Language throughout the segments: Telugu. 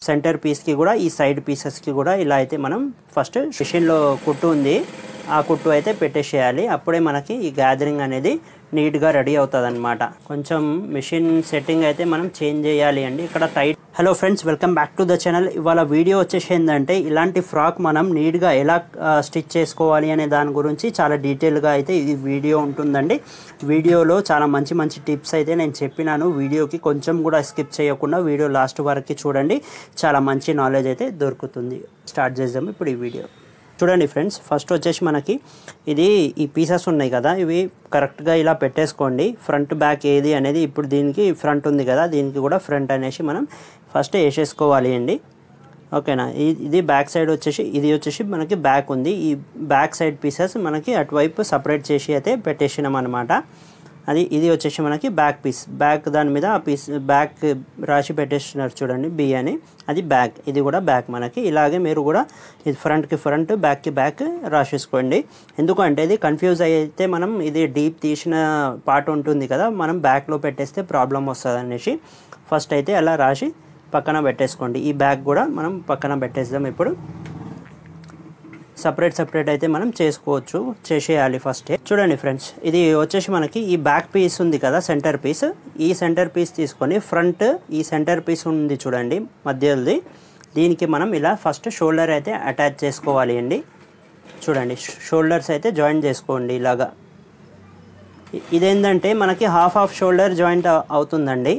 సెంటర్ పీస్కి కూడా ఈ సైడ్ పీసెస్కి కూడా ఇలా అయితే మనం ఫస్ట్ మిషన్లో కుట్టు ఉంది ఆ కుట్టు అయితే పెట్టేసేయాలి అప్పుడే మనకి ఈ గ్యాదరింగ్ అనేది నీట్గా రెడీ అవుతుంది అనమాట కొంచెం మిషన్ సెట్టింగ్ అయితే మనం చేంజ్ చేయాలి అండి ఇక్కడ tight hello friends welcome back to the channel ఇవాళ వీడియో వచ్చేసి ఏంటంటే ఇలాంటి ఫ్రాక్ మనం నీట్గా ఎలా స్టిచ్ చేసుకోవాలి అనే దాని గురించి చాలా డీటెయిల్గా అయితే ఈ వీడియో ఉంటుందండి వీడియోలో చాలా మంచి మంచి టిప్స్ అయితే నేను చెప్పినాను వీడియోకి కొంచెం కూడా స్కిప్ చేయకుండా వీడియో లాస్ట్ వరకు చూడండి చాలా మంచి నాలెడ్జ్ అయితే దొరుకుతుంది స్టార్ట్ చేద్దాం ఇప్పుడు ఈ వీడియో చూడండి ఫ్రెండ్స్ ఫస్ట్ వచ్చేసి మనకి ఇది ఈ పీసెస్ ఉన్నాయి కదా ఇవి కరెక్ట్గా ఇలా పెట్టేసుకోండి ఫ్రంట్ బ్యాక్ ఏది అనేది ఇప్పుడు దీనికి ఫ్రంట్ ఉంది కదా దీనికి కూడా ఫ్రంట్ అనేసి మనం ఫస్ట్ వేసేసుకోవాలి అండి ఓకేనా ఈ- ఇది బ్యాక్ సైడ్ వచ్చేసి ఇది వచ్చేసి మనకి బ్యాక్ ఉంది ఈ బ్యాక్ సైడ్ పీసెస్ మనకి అటువైపు సపరేట్ చేసి అయితే పెట్టేసినాం అనమాట అది ఇది వచ్చేసి మనకి బ్యాక్ పీస్ బ్యాక్ దాని మీద ఆ పీస్ బ్యాక్ రాసి పెట్టేస్తున్నారు చూడండి బి అని అది బ్యాక్ ఇది కూడా బ్యాక్ మనకి ఇలాగే మీరు కూడా ఇది ఫ్రంట్కి ఫ్రంట్ బ్యాక్కి బ్యాక్ రాసేసుకోండి ఎందుకంటే ఇది కన్ఫ్యూజ్ అయితే మనం ఇది డీప్ తీసిన పార్ట్ ఉంటుంది కదా మనం బ్యాక్లో పెట్టేస్తే ప్రాబ్లం వస్తుంది అనేసి ఫస్ట్ అయితే అలా రాసి పక్కన పెట్టేసుకోండి ఈ బ్యాగ్ కూడా మనం పక్కన పెట్టేద్దాం ఇప్పుడు సపరేట్ సపరేట్ అయితే మనం చేసుకోవచ్చు చేసేయాలి ఫస్ట్ చూడండి ఫ్రెండ్స్ ఇది వచ్చేసి మనకి ఈ బ్యాక్ పీస్ ఉంది కదా సెంటర్ పీస్ ఈ సెంటర్ పీస్ తీసుకొని ఫ్రంట్ ఈ సెంటర్ పీస్ ఉంది చూడండి మధ్యది దీనికి మనం ఇలా ఫస్ట్ షోల్డర్ అయితే అటాచ్ చేసుకోవాలి అండి చూడండి షోల్డర్స్ అయితే జాయిన్ చేసుకోండి ఇలాగా ఇ- ఇదేంటంటే మనకి హాఫ్ హాఫ్ షోల్డర్ జాయింట్ అవ- అవుతుందండి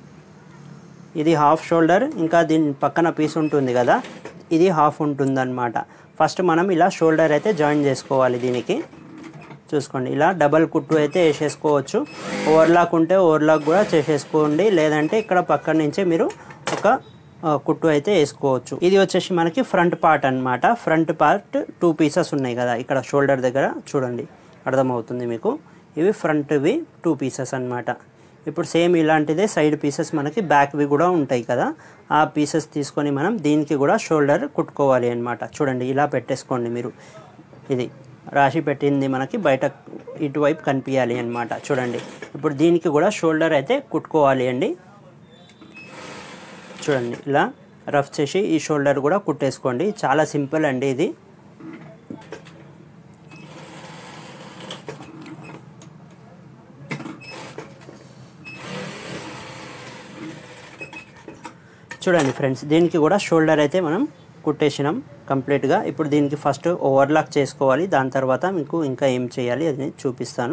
ఇది హాఫ్ షోల్డర్ ఇంకా దీని పక్కన పీస్ ఉంటుంది కదా ఇది హాఫ్ ఉంటుందన్నమాట ఫస్ట్ మనం ఇలా షోల్డర్ అయితే జాయిన్ చేసుకోవాలి దీనికి చూసుకోండి ఇలా డబల్ కుట్టు అయితే వేసేసుకోవచ్చు ఓవర్లాక్ ఉంటే ఓవర్లాక్ కూడా చేసేసుకోండి లేదంటే ఇక్కడ పక్కన నుంచే మీరు ఒక ఆ, కుట్టు అయితే వేసుకోవచ్చు ఇది వచ్చేసి మనకి ఫ్రంట్ పార్ట్ అన్నమాట ఫ్రంట్ పార్ట్ టూ పీసెస్ ఉన్నాయి కదా ఇక్కడ షోల్డర్ దగ్గర చూడండి అర్థమవుతుంది మీకు ఇవి ఫ్రంట్వి టూ పీసెస్ అన్నమాట ఇప్పుడు సేమ్ ఇలాంటిదే సైడ్ పీసెస్ మనకి బ్యాక్వి కూడా ఉంటాయి కదా ఆ పీసెస్ తీసుకొని మనం దీనికి కూడా షోల్డర్ కుట్టుకోవాలి అన్నమాట చూడండి ఇలా పెట్టేసుకోండి మీరు ఇది రాసి పెట్టింది మనకి బయట ఇటువైపు కనిపించాలి అన్నమాట చూడండి ఇప్పుడు దీనికి కూడా షోల్డర్ అయితే కుట్టుకోవాలి అండి చూడండి ఇలా రఫ్ చేసి ఈ షోల్డర్ కూడా కుట్టేసుకోండి చాలా సింపుల్ అండి ఇది చూడండి ఫ్రెండ్స్ దీనికి కూడా షోల్డర్ అయితే మనం కుట్టేసినాం కంప్లీట్గా ఇప్పుడు దీనికి ఫస్ట్ ఓవర్లాక్ చేసుకోవాలి దాని తర్వాత మీకు ఇంకా ఏం చేయాలి అది నేను చూపిస్తాను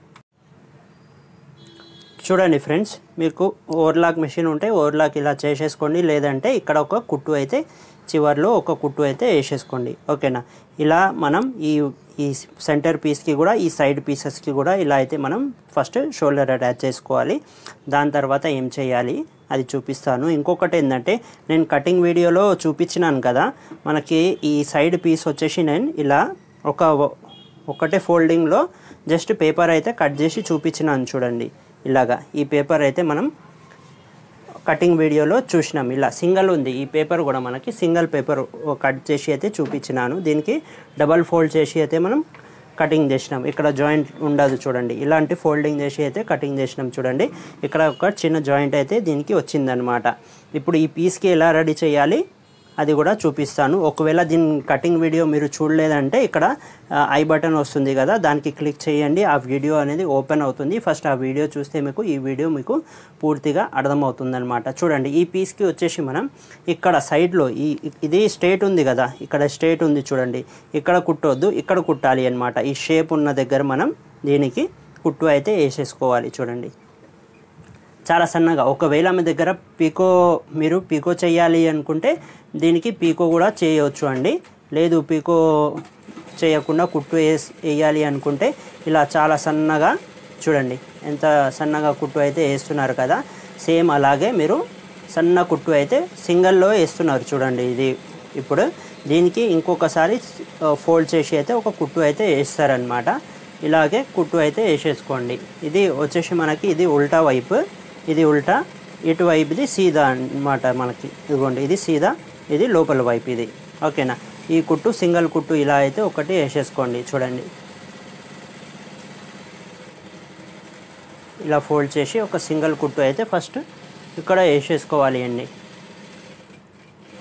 చూడండి ఫ్రెండ్స్ మీకు ఓవర్లాక్ మెషిన్ ఉంటే ఓవర్లాక్ ఇలా చేసేసుకోండి లేదంటే ఇక్కడ ఒక కుట్టు అయితే చివర్లో ఒక కుట్టు అయితే వేసేసుకోండి ఓకేనా ఇలా మనం ఈ ఈ సెంటర్ పీస్కి కూడా ఈ సైడ్ పీసెస్కి కూడా ఇలా అయితే మనం ఫస్ట్ షోల్డర్ అటాచ్ చేసుకోవాలి దాని తర్వాత ఏం చేయాలి అది చూపిస్తాను ఇంకొకటి ఏంటంటే నేను కటింగ్ వీడియోలో చూపించినాను కదా మనకి ఈ సైడ్ పీస్ వచ్చేసి నేను ఇలా ఒక ఒకటే ఫోల్డింగ్లో జస్ట్ పేపర్ అయితే కట్ చేసి చూపించినాను చూడండి ఇలాగా ఈ పేపర్ అయితే మనం కటింగ్ వీడియోలో చూసినాం ఇలా సింగిల్ ఉంది ఈ పేపర్ కూడా మనకి సింగిల్ పేపర్ కట్ చేసి అయితే చూపించినాను దీనికి డబల్ ఫోల్డ్ చేసి అయితే మనం కటింగ్ చేసినాం ఇక్కడ జాయింట్ ఉండదు చూడండి ఇలాంటి ఫోల్డింగ్ చేసి అయితే కటింగ్ చేసినాం చూడండి ఇక్కడ ఒక చిన్న జాయింట్ అయితే దీనికి వచ్చిందనమాట ఇప్పుడు ఈ పీస్కి ఎలా రెడీ చేయాలి అది కూడా చూపిస్తాను ఒకవేళ దీని కటింగ్ వీడియో మీరు చూడలేదంటే ఇక్కడ ఐ బటన్ వస్తుంది కదా దానికి క్లిక్ చేయండి ఆ వీడియో అనేది ఓపెన్ అవుతుంది ఫస్ట్ ఆ వీడియో చూస్తే మీకు ఈ వీడియో మీకు పూర్తిగా అర్థమవుతుంది అనమాట చూడండి ఈ పీస్కి వచ్చేసి మనం ఇక్కడ సైడ్లో ఈ ఇది స్ట్రేట్ ఉంది కదా ఇక్కడ స్ట్రేట్ ఉంది చూడండి ఇక్కడ కుట్టొద్దు ఇక్కడ కుట్టాలి అనమాట ఈ షేప్ ఉన్న దగ్గర మనం దీనికి కుట్టు అయితే వేసేసుకోవాలి చూడండి చాలా సన్నగా ఒకవేళ మీ దగ్గర పీకో మీరు పీకో చేయాలి అనుకుంటే దీనికి పీకో కూడా చేయవచ్చు అండి లేదు పీకో చేయకుండా కుట్టు వేసి వేయాలి అనుకుంటే ఇలా చాలా సన్నగా చూడండి ఎంత సన్నగా కుట్టు అయితే వేస్తున్నారు కదా సేమ్ అలాగే మీరు సన్న కుట్టు అయితే సింగల్లో వేస్తున్నారు చూడండి ఇది ఇప్పుడు దీనికి ఇంకొకసారి ఫోల్డ్ చేసి అయితే ఒక కుట్టు అయితే వేస్తారనమాట ఇలాగే కుట్టు అయితే వేసేసుకోండి ఇది వచ్చేసి మనకి ఇది ఉల్టా వైపు ఇది ఉల్టా ఇటువైపుది సీదా అన్నమాట మనకి ఇదిగోండి ఇది సీదా ఇది లోపల వైపు ఇది ఓకేనా ఈ కుట్టు సింగిల్ కుట్టు ఇలా అయితే ఒకటి వేసేసుకోండి చూడండి ఇలా ఫోల్డ్ చేసి ఒక సింగిల్ కుట్టు అయితే ఫస్ట్ ఇక్కడ వేసేసుకోవాలి అండి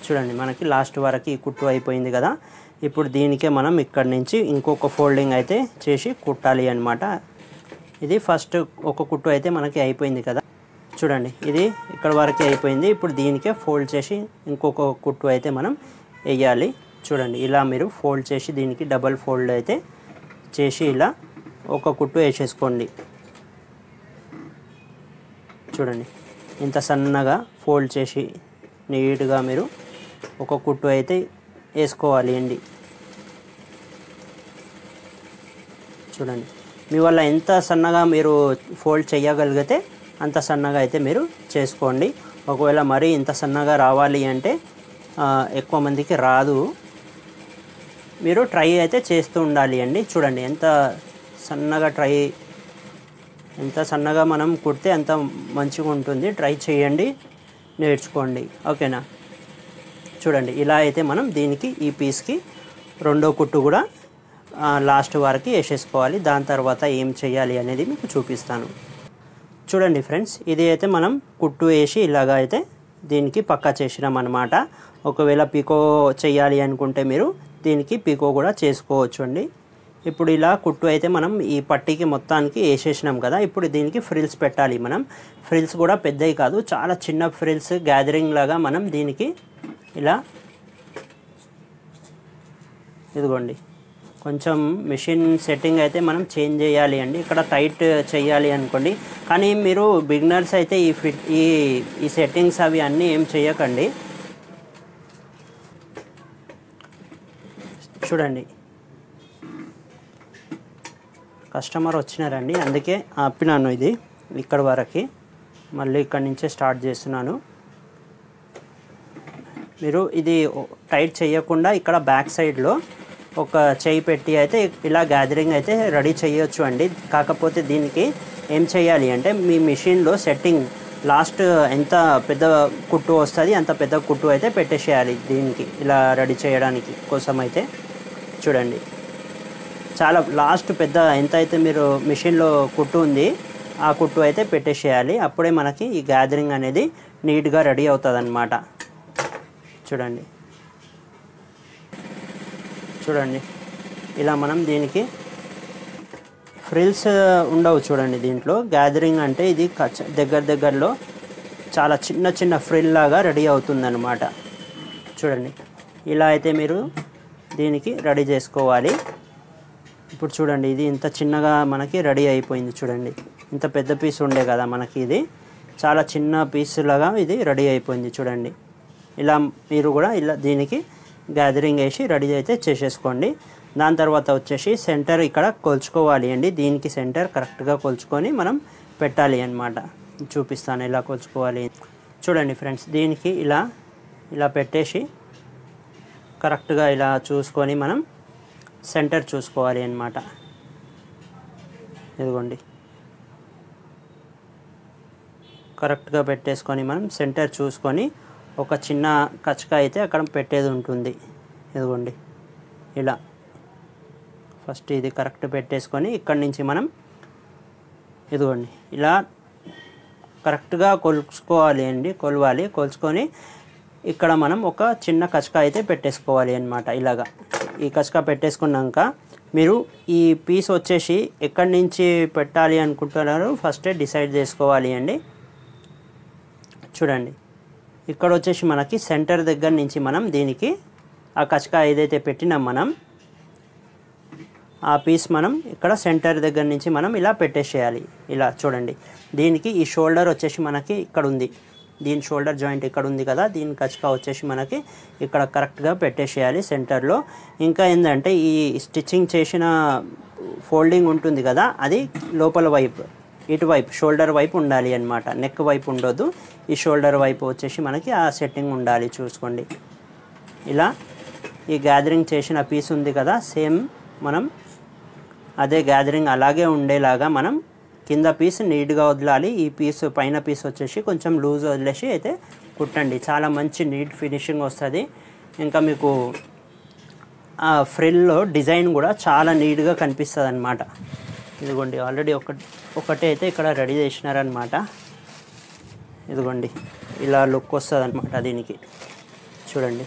చూడండి మనకి లాస్ట్ వరకు ఈ కుట్టు అయిపోయింది కదా ఇప్పుడు దీనికే మనం ఇక్కడ నుంచి ఇంకొక ఫోల్డింగ్ అయితే చేసి కుట్టాలి అనమాట ఇది ఫస్ట్ ఒక కుట్టు అయితే మనకి అయిపోయింది కదా చూడండి ఇది ఇక్కడ వరకే అయిపోయింది ఇప్పుడు దీనికే ఫోల్డ్ చేసి ఇంకొక కుట్టు అయితే మనం వేయాలి చూడండి ఇలా మీరు ఫోల్డ్ చేసి దీనికి డబల్ ఫోల్డ్ అయితే చేసి ఇలా ఒక కుట్టు వేసేసుకోండి చూడండి ఇంత సన్నగా ఫోల్డ్ చేసి నీట్గా మీరు ఒక కుట్టు అయితే వేసుకోవాలి అండి చూడండి మీ వల్ల ఎంత సన్నగా మీరు ఫోల్డ్ చేయగలిగితే అంత సన్నగా అయితే మీరు చేసుకోండి ఒకవేళ మరీ ఇంత సన్నగా రావాలి అంటే ఆ, ఎక్కువ మందికి రాదు మీరు ట్రై అయితే చేస్తూ ఉండాలి అండి చూడండి ఎంత సన్నగా ట్రై ఎంత సన్నగా మనం కుడితే అంత మంచిగా ఉంటుంది ట్రై చేయండి నేర్చుకోండి ఓకేనా చూడండి ఇలా అయితే మనం దీనికి ఈ పీస్కి రెండో కుట్టు కూడా ఆ, లాస్ట్ వరకు వేసేసుకోవాలి దాని తర్వాత ఏం చేయాలి అనేది మీకు చూపిస్తాను చూడండి ఫ్రెండ్స్ ఇది అయితే మనం కుట్టు వేసి ఇలాగా అయితే దీనికి పక్కా చేసినాం అనమాట ఒకవేళ పీకో చేయాలి అనుకుంటే మీరు దీనికి పీకో కూడా చేసుకోవచ్చు అండి ఇప్పుడు ఇలా కుట్టు అయితే మనం ఈ పట్టీకి మొత్తానికి వేసేసినాం కదా ఇప్పుడు దీనికి ఫ్రిల్స్ పెట్టాలి మనం ఫ్రిల్స్ కూడా పెద్దవి కాదు చాలా చిన్న ఫ్రిల్స్ గ్యాదరింగ్ లాగా మనం దీనికి ఇలా ఇదిగోండి కొంచెం మిషన్ సెట్టింగ్ అయితే మనం చేంజ్ చేయాలి అండి ఇక్కడ టైట్ చేయాలి అనుకోండి కానీ మీరు బిగినర్స్ అయితే ఈ ఫిట్ ఈ ఈ సెట్టింగ్స్ అవి అన్నీ ఏం చేయకండి చూడండి కస్టమర్ వచ్చినారండి అందుకే ఆపినాను ఇది ఇక్కడ వరకు మళ్ళీ ఇక్కడి నుంచే స్టార్ట్ చేస్తున్నాను మీరు ఇది టైట్ చేయకుండా ఇక్కడ బ్యాక్ సైడ్లో ఒక చేయి పెట్టి అయితే ఇలా గ్యాదరింగ్ అయితే రెడీ చేయొచ్చు అండి కాకపోతే దీనికి ఏం చేయాలి అంటే మీ మిషన్లో సెట్టింగ్ లాస్ట్ ఎంత పెద్ద కుట్టు వస్తుంది అంత పెద్ద కుట్టు అయితే పెట్టేసేయాలి దీనికి ఇలా రెడీ చేయడానికి కోసం అయితే చూడండి చాలా లాస్ట్ పెద్ద ఎంత అయితే మీరు మిషన్లో కుట్టు ఉంది ఆ కుట్టు అయితే పెట్టేసేయాలి అప్పుడే మనకి ఈ గ్యాదరింగ్ అనేది నీట్గా రెడీ అవుతుంది చూడండి చూడండి ఇలా మనం దీనికి ఫ్రిల్స్ ఉండవు చూడండి దీంట్లో గ్యాదరింగ్ అంటే ఇది కచ- దగ్గర దగ్గరలో చాలా చిన్న చిన్న ఫ్రిల్ లాగా రెడీ అవుతుందన్నమాట చూడండి ఇలా అయితే మీరు దీనికి రెడీ చేసుకోవాలి ఇప్పుడు చూడండి ఇది ఇంత చిన్నగా మనకి రెడీ అయిపోయింది చూడండి ఇంత పెద్ద పీస్ ఉండే కదా మనకి ఇది చాలా చిన్న పీస్ లాగా ఇది రెడీ అయిపోయింది చూడండి ఇలా మీరు కూడా ఇలా దీనికి గ్యాదరింగ్ వేసి రెడీ అయితే చేసేసుకోండి దాని తర్వాత వచ్చేసి సెంటర్ ఇక్కడ కొలుచుకోవాలి అండి దీనికి సెంటర్ కరెక్ట్గా కొలుచుకొని మనం పెట్టాలి అన్నమాట చూపిస్తాను ఎలా కొలుచుకోవాలి చూడండి ఫ్రెండ్స్ దీనికి ఇలా ఇలా పెట్టేసి కరెక్ట్గా ఇలా చూసుకొని మనం సెంటర్ చూసుకోవాలి అన్నమాట ఇదిగోండి కరెక్ట్గా పెట్టేసుకొని మనం సెంటర్ చూసుకొని ఒక చిన్న కచక అయితే అక్కడ పెట్టేది ఉంటుంది ఇదిగోండి ఇలా ఫస్ట్ ఇది కరెక్ట్ పెట్టేసుకొని ఇక్కడి నుంచి మనం ఇదిగోండి ఇలా కరెక్ట్గా కొలుచుకోవాలి అండి కొలవాలి కొలుచుకొని ఇక్కడ మనం ఒక చిన్న కచక అయితే పెట్టేసుకోవాలి అన్నమాట ఇలాగా ఈ కచక పెట్టేసుకున్నాక మీరు ఈ పీస్ వచ్చేసి ఎక్కడి నుంచి పెట్టాలి అనుకుంటున్నారో ఫస్టే డిసైడ్ చేసుకోవాలి అండి చూడండి ఇక్కడ వచ్చేసి మనకి సెంటర్ దగ్గర నుంచి మనం దీనికి ఆ కచక ఏదైతే పెట్టినాం మనం ఆ పీస్ మనం ఇక్కడ సెంటర్ దగ్గర నుంచి మనం ఇలా పెట్టేసేయాలి ఇలా చూడండి దీనికి ఈ షోల్డర్ వచ్చేసి మనకి ఇక్కడ ఉంది దీని షోల్డర్ జాయింట్ ఇక్కడ ఉంది కదా దీని కచక వచ్చేసి మనకి ఇక్కడ కరెక్ట్గా పెట్టేసేయాలి సెంటర్లో ఇంకా ఏంటంటే ఈ స్టిచ్చింగ్ చేసిన ఫోల్డింగ్ ఉంటుంది కదా అది లోపల వైపు ఇటువైపు షోల్డర్ వైపు ఉండాలి అన్నమాట నెక్ వైపు ఉండొద్దు ఈ షోల్డర్ వైపు వచ్చేసి మనకి ఆ సెట్టింగ్ ఉండాలి చూసుకోండి ఇలా ఈ గ్యాదరింగ్ చేసిన పీస్ ఉంది కదా సేమ్ మనం అదే గ్యాదరింగ్ అలాగే ఉండేలాగా మనం కింద పీస్ నీట్గా వదలాలి ఈ పీస్ పైన పీస్ వచ్చేసి కొంచెం లూజ్ వదిలేసి అయితే కుట్టండి చాలా మంచి నీట్ ఫినిషింగ్ వస్తుంది ఇంకా మీకు ఆ ఫ్రిల్లో డిజైన్ కూడా చాలా నీట్గా కనిపిస్తుంది అనమాట ఇదిగోండి ఆల్రెడీ ఒక ఒకటే అయితే ఇక్కడ రెడీ చేసినారనమాట ఇదిగోండి ఇలా లుక్ వస్తుంది అనమాట దీనికి చూడండి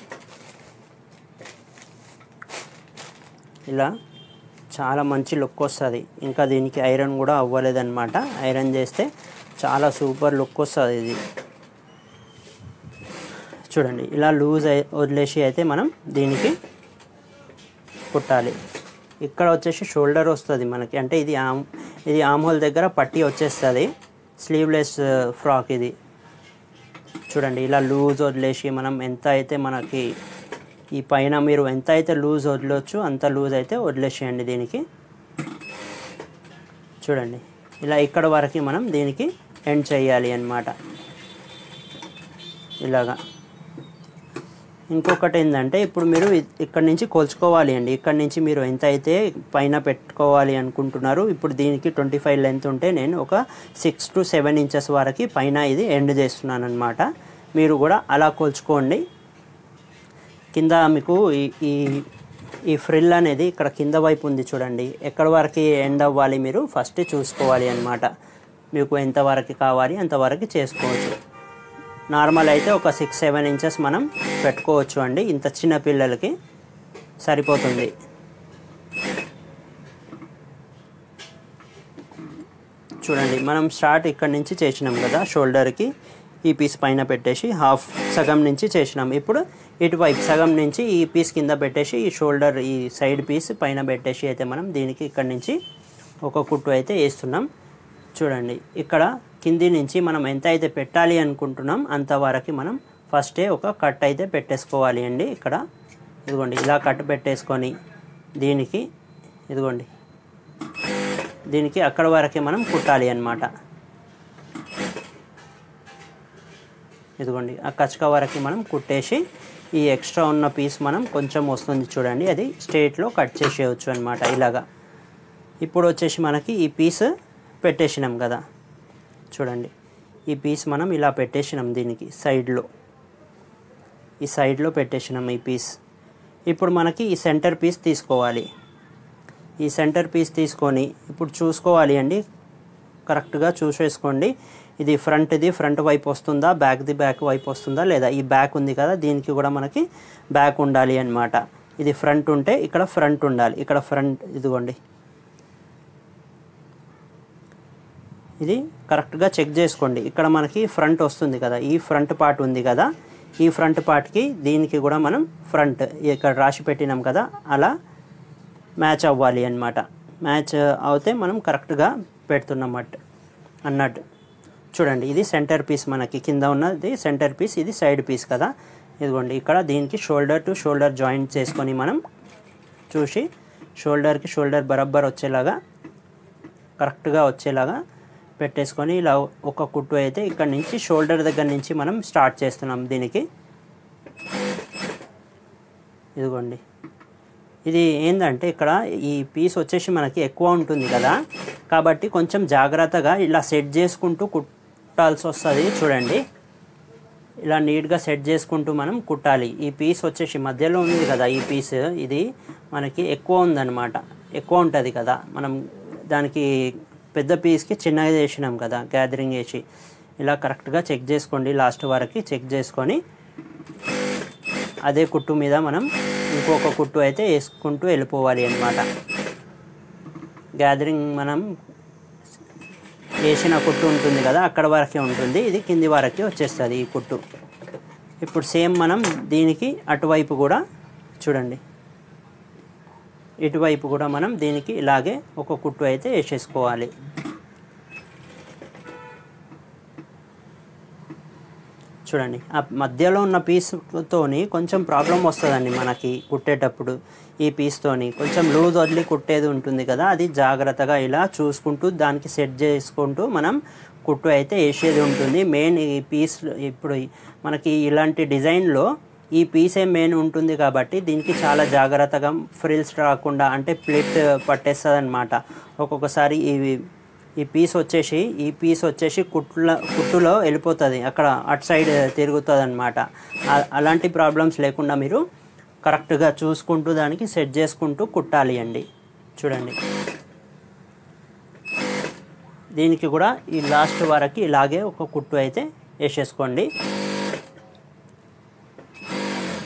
ఇలా చాలా మంచి లుక్ వస్తుంది ఇంకా దీనికి ఐరన్ కూడా అవ్వలేదన్నమాట ఐరన్ చేస్తే చాలా సూపర్ లుక్ వస్తుంది ఇది చూడండి ఇలా లూజ్ అయి వదిలేసి అయితే మనం దీనికి కుట్టాలి ఇక్కడ వచ్చేసి షోల్డర్ వస్తుంది మనకి అంటే ఇది ఆమ్ ఇది ఆమ్హోల్ దగ్గర పట్టి వచ్చేస్తుంది స్లీవ్లెస్ ఫ్రాక్ ఇది చూడండి ఇలా లూజ్ వదిలేసి మనం ఎంత అయితే మనకి ఈ పైన మీరు ఎంత అయితే లూజ్ వదిలొచ్చు అంత లూజ్ అయితే వదిలేసేయండి దీనికి చూడండి ఇలా ఇక్కడ వరకు మనం దీనికి ఎండ్ చేయాలి అన్నమాట ఇలాగా ఇంకొకటి ఏంటంటే ఇప్పుడు మీరు ఇ- ఇక్కడ నుంచి కొలుచుకోవాలి అండి ఇక్కడ నుంచి మీరు ఎంత అయితే పైన పెట్టుకోవాలి అనుకుంటున్నారు ఇప్పుడు దీనికి ట్వంటీ ఫైవ్ లెంత్ ఉంటే నేను ఒక సిక్స్ టు సెవెన్ ఇంచెస్ వరకు పైన ఇది ఎండ్ చేస్తున్నాను అనమాట మీరు కూడా అలా కొలుచుకోండి కింద మీకు ఈ ఈ ఈ ఫ్రిల్ అనేది ఇక్కడ కింద వైపు ఉంది చూడండి ఎక్కడ వరకు ఎండ్ అవ్వాలి మీరు ఫస్ట్ చూసుకోవాలి అన్నమాట మీకు ఎంతవరకు కావాలి అంతవరకు చేసుకోవచ్చు నార్మల్ అయితే ఒక సిక్స్ సెవెన్ ఇంచెస్ మనం పెట్టుకోవచ్చు అండి ఇంత చిన్న పిల్లలకి సరిపోతుంది చూడండి మనం స్టార్ట్ ఇక్కడ నుంచి చేసినాం కదా షోల్డర్కి ఈ పీస్ పైన పెట్టేసి హాఫ్ సగం నుంచి చేసినాం ఇప్పుడు ఇటువైపు సగం నుంచి ఈ పీస్ కింద పెట్టేసి ఈ షోల్డర్ ఈ సైడ్ పీస్ పైన పెట్టేసి అయితే మనం దీనికి ఇక్కడ నుంచి ఒక కుట్టు అయితే వేస్తున్నాం చూడండి ఇక్కడ కింది నుంచి మనం ఎంత అయితే పెట్టాలి అనుకుంటున్నాం అంతవరకు మనం ఫస్టే ఒక కట్ అయితే పెట్టేసుకోవాలి అండి ఇక్కడ ఇదిగోండి ఇలా కట్ పెట్టేసుకొని దీనికి ఇదిగోండి దీనికి అక్కడ వరకే మనం కుట్టాలి అన్నమాట ఇదిగోండి ఆ కచక వరకు మనం కుట్టేసి ఈ ఎక్స్ట్రా ఉన్న పీస్ మనం కొంచెం వస్తుంది చూడండి అది స్ట్రేట్లో కట్ చేసేయచ్చు అనమాట ఇలాగా ఇప్పుడు వచ్చేసి మనకి ఈ పీస్ పెట్టేసినాం కదా చూడండి ఈ పీస్ మనం ఇలా పెట్టేసినాం దీనికి సైడ్లో ఈ సైడ్లో పెట్టేసినాం ఈ పీస్ ఇప్పుడు మనకి ఈ సెంటర్ పీస్ తీసుకోవాలి ఈ సెంటర్ పీస్ తీసుకొని ఇప్పుడు చూసుకోవాలి అండి కరెక్ట్గా చూసేసుకోండి ఇది ఫ్రంట్ది ఫ్రంట్ వైపు వస్తుందా బ్యాక్ది బ్యాక్ వైపు వస్తుందా లేదా ఈ బ్యాక్ ఉంది కదా దీనికి కూడా మనకి బ్యాక్ ఉండాలి అన్నమాట ఇది ఫ్రంట్ ఉంటే ఇక్కడ ఫ్రంట్ ఉండాలి ఇక్కడ ఫ్రంట్ ఇదిగోండి ఇది కరెక్ట్గా చెక్ చేసుకోండి ఇక్కడ మనకి ఫ్రంట్ వస్తుంది కదా ఈ ఫ్రంట్ పార్ట్ ఉంది కదా ఈ ఫ్రంట్ పార్ట్కి దీనికి కూడా మనం ఫ్రంట్ ఇక్కడ రాసి పెట్టినాం కదా అలా మ్యాచ్ అవ్వాలి అన్నమాట మ్యాచ్ అవుతే మనం కరెక్ట్గా పెడుతున్నమాట అన్నట్టు చూడండి ఇది సెంటర్ పీస్ మనకి కింద ఉన్నది సెంటర్ పీస్ ఇది సైడ్ పీస్ కదా ఇదిగోండి ఇక్కడ దీనికి షోల్డర్ టు షోల్డర్ జాయింట్ చేసుకొని మనం చూసి షోల్డర్కి షోల్డర్ బరబ్బర్ వచ్చేలాగా కరెక్ట్గా వచ్చేలాగా పెట్టేసుకొని ఇలా ఒక కుట్టు అయితే ఇక్కడ నుంచి షోల్డర్ దగ్గర నుంచి మనం స్టార్ట్ చేస్తున్నాం దీనికి ఇదిగోండి ఇది ఏంటంటే ఇక్కడ ఈ పీస్ వచ్చేసి మనకి ఎక్కువ ఉంటుంది కదా కాబట్టి కొంచెం జాగ్రత్తగా ఇలా సెట్ చేసుకుంటూ కుట్టాల్సి వస్తుంది చూడండి ఇలా నీట్గా సెట్ చేసుకుంటూ మనం కుట్టాలి ఈ పీస్ వచ్చేసి మధ్యలో ఉంది కదా ఈ పీస్ ఇది మనకి ఎక్కువ ఉందన్నమాట ఎక్కువ ఉంటుంది కదా మనం దానికి పెద్ద పీస్కి చిన్నగా చేసినాం కదా గ్యాదరింగ్ చేసి ఇలా కరెక్ట్గా చెక్ చేసుకోండి లాస్ట్ వరకు చెక్ చేసుకొని అదే కుట్టు మీద మనం ఇంకొక కుట్టు అయితే వేసుకుంటూ వెళ్ళిపోవాలి అన్నమాట గ్యాదరింగ్ మనం వేసిన కుట్టు ఉంటుంది కదా అక్కడ వరకే ఉంటుంది ఇది కింది వరకే వచ్చేస్తుంది ఈ కుట్టు ఇప్పుడు సేమ్ మనం దీనికి అటువైపు కూడా చూడండి ఇటువైపు కూడా మనం దీనికి ఇలాగే ఒక కుట్టు అయితే వేసేసుకోవాలి చూడండి ఆ మధ్యలో ఉన్న పీస్తోని కొంచెం ప్రాబ్లం వస్తుందండి మనకి కుట్టేటప్పుడు ఈ పీస్తోని కొంచెం లూజ్ వదిలి కుట్టేది ఉంటుంది కదా అది జాగ్రత్తగా ఇలా చూసుకుంటూ దానికి సెట్ చేసుకుంటూ మనం కుట్టు అయితే వేసేది ఉంటుంది మెయిన్ ఈ పీస్ ఇప్పుడు మనకి ఇలాంటి డిజైన్లో ఈ పీసే మెయిన్ ఉంటుంది కాబట్టి దీనికి చాలా జాగ్రత్తగా ఫ్రిల్స్ రాకుండా అంటే ప్లేట్ పట్టేస్తుంది అనమాట ఒక్కొక్కసారి ఇవి ఈ పీస్ వచ్చేసి ఈ పీస్ వచ్చేసి కుట్ల కుట్టులో వెళ్ళిపోతుంది అక్కడ అటు సైడ్ తిరుగుతుంది అనమాట అలాంటి ప్రాబ్లమ్స్ లేకుండా మీరు కరెక్ట్గా చూసుకుంటూ దానికి సెట్ చేసుకుంటూ కుట్టాలి అండి చూడండి దీనికి కూడా ఈ లాస్ట్ వరకు ఇలాగే ఒక కుట్టు అయితే వేసేసుకోండి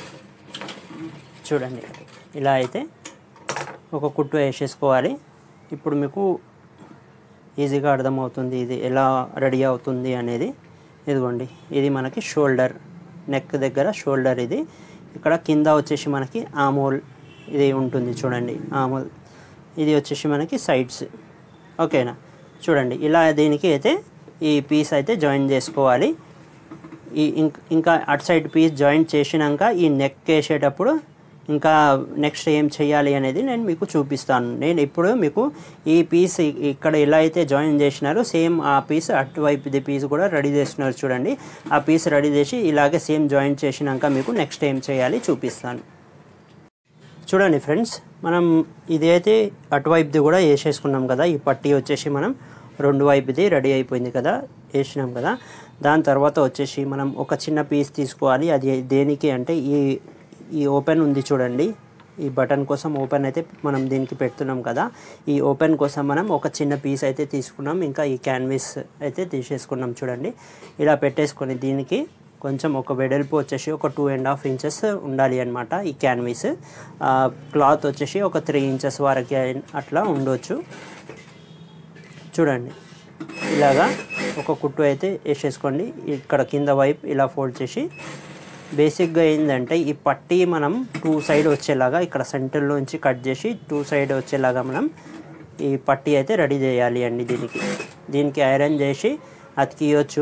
చూడండి ఇలా అయితే ఒక కుట్టు వేసేసుకోవాలి ఇప్పుడు మీకు ఈజీగా అర్థమవుతుంది ఇది ఎలా రెడీ అవుతుంది అనేది ఇదిగోండి ఇది మనకి షోల్డర్ నెక్ దగ్గర షోల్డర్ ఇది ఇక్కడ కింద వచ్చేసి మనకి ఆమోల్ ఇది ఉంటుంది చూడండి ఆమోల్ ఇది వచ్చేసి మనకి సైడ్స్ ఓకేనా చూడండి ఇలా దీనికి అయితే ఈ పీస్ అయితే జాయిన్ చేసుకోవాలి ఈ ఇంక్- ఇంకా అటు సైడ్ పీస్ జాయింట్ చేసినాక ఈ నెక్ వేసేటప్పుడు ఇంకా నెక్స్ట్ ఏం చేయాలి అనేది నేను మీకు చూపిస్తాను నేను ఇప్పుడు మీకు ఈ పీస్ ఇ- ఇక్కడ ఎలా అయితే జాయిన్ చేసినారో సేమ్ ఆ పీస్ అటువైపుది పీస్ కూడా రెడీ చేస్తున్నారు చూడండి ఆ పీస్ రెడీ చేసి ఇలాగే సేమ్ జాయింట్ చేసినాక మీకు నెక్స్ట్ ఏం చేయాలి చూపిస్తాను చూడండి ఫ్రెండ్స్ మనం ఇదైతే అటువైపుది కూడా వేసేసుకున్నాం కదా ఈ పట్టీ వచ్చేసి మనం రెండు వైపుది రెడీ అయిపోయింది కదా వేసినాం కదా దాని తర్వాత వచ్చేసి మనం ఒక చిన్న పీస్ తీసుకోవాలి అది దేనికి అంటే ఈ ఈ ఓపెన్ ఉంది చూడండి ఈ బటన్ కోసం ఓపెన్ అయితే మనం దీనికి పెడుతున్నాం కదా ఈ ఓపెన్ కోసం మనం ఒక చిన్న పీస్ అయితే తీసుకున్నాం ఇంకా ఈ క్యాన్విస్ అయితే తీసేసుకున్నాం చూడండి ఇలా పెట్టేసుకొని దీనికి కొంచెం ఒక వెడల్పు వచ్చేసి ఒక టూ అండ్ హాఫ్ ఇంచెస్ ఉండాలి అనమాట ఈ క్యాన్విస్ క్లాత్ వచ్చేసి ఒక త్రీ ఇంచెస్ వరకు అయి- అట్లా ఉండొచ్చు చూడండి ఇలాగా ఒక కుట్టు అయితే వేసేసుకోండి ఇక్కడ కింద వైపు ఇలా ఫోల్డ్ చేసి బేసిక్గా ఏంటంటే ఈ పట్టీ మనం టూ సైడ్ వచ్చేలాగా ఇక్కడ సెంటర్లోంచి కట్ చేసి టూ సైడ్ వచ్చేలాగా మనం ఈ పట్టీ అయితే రెడీ చేయాలి అండి దీనికి దీనికి ఐరన్ చేసి అతికియొచ్చు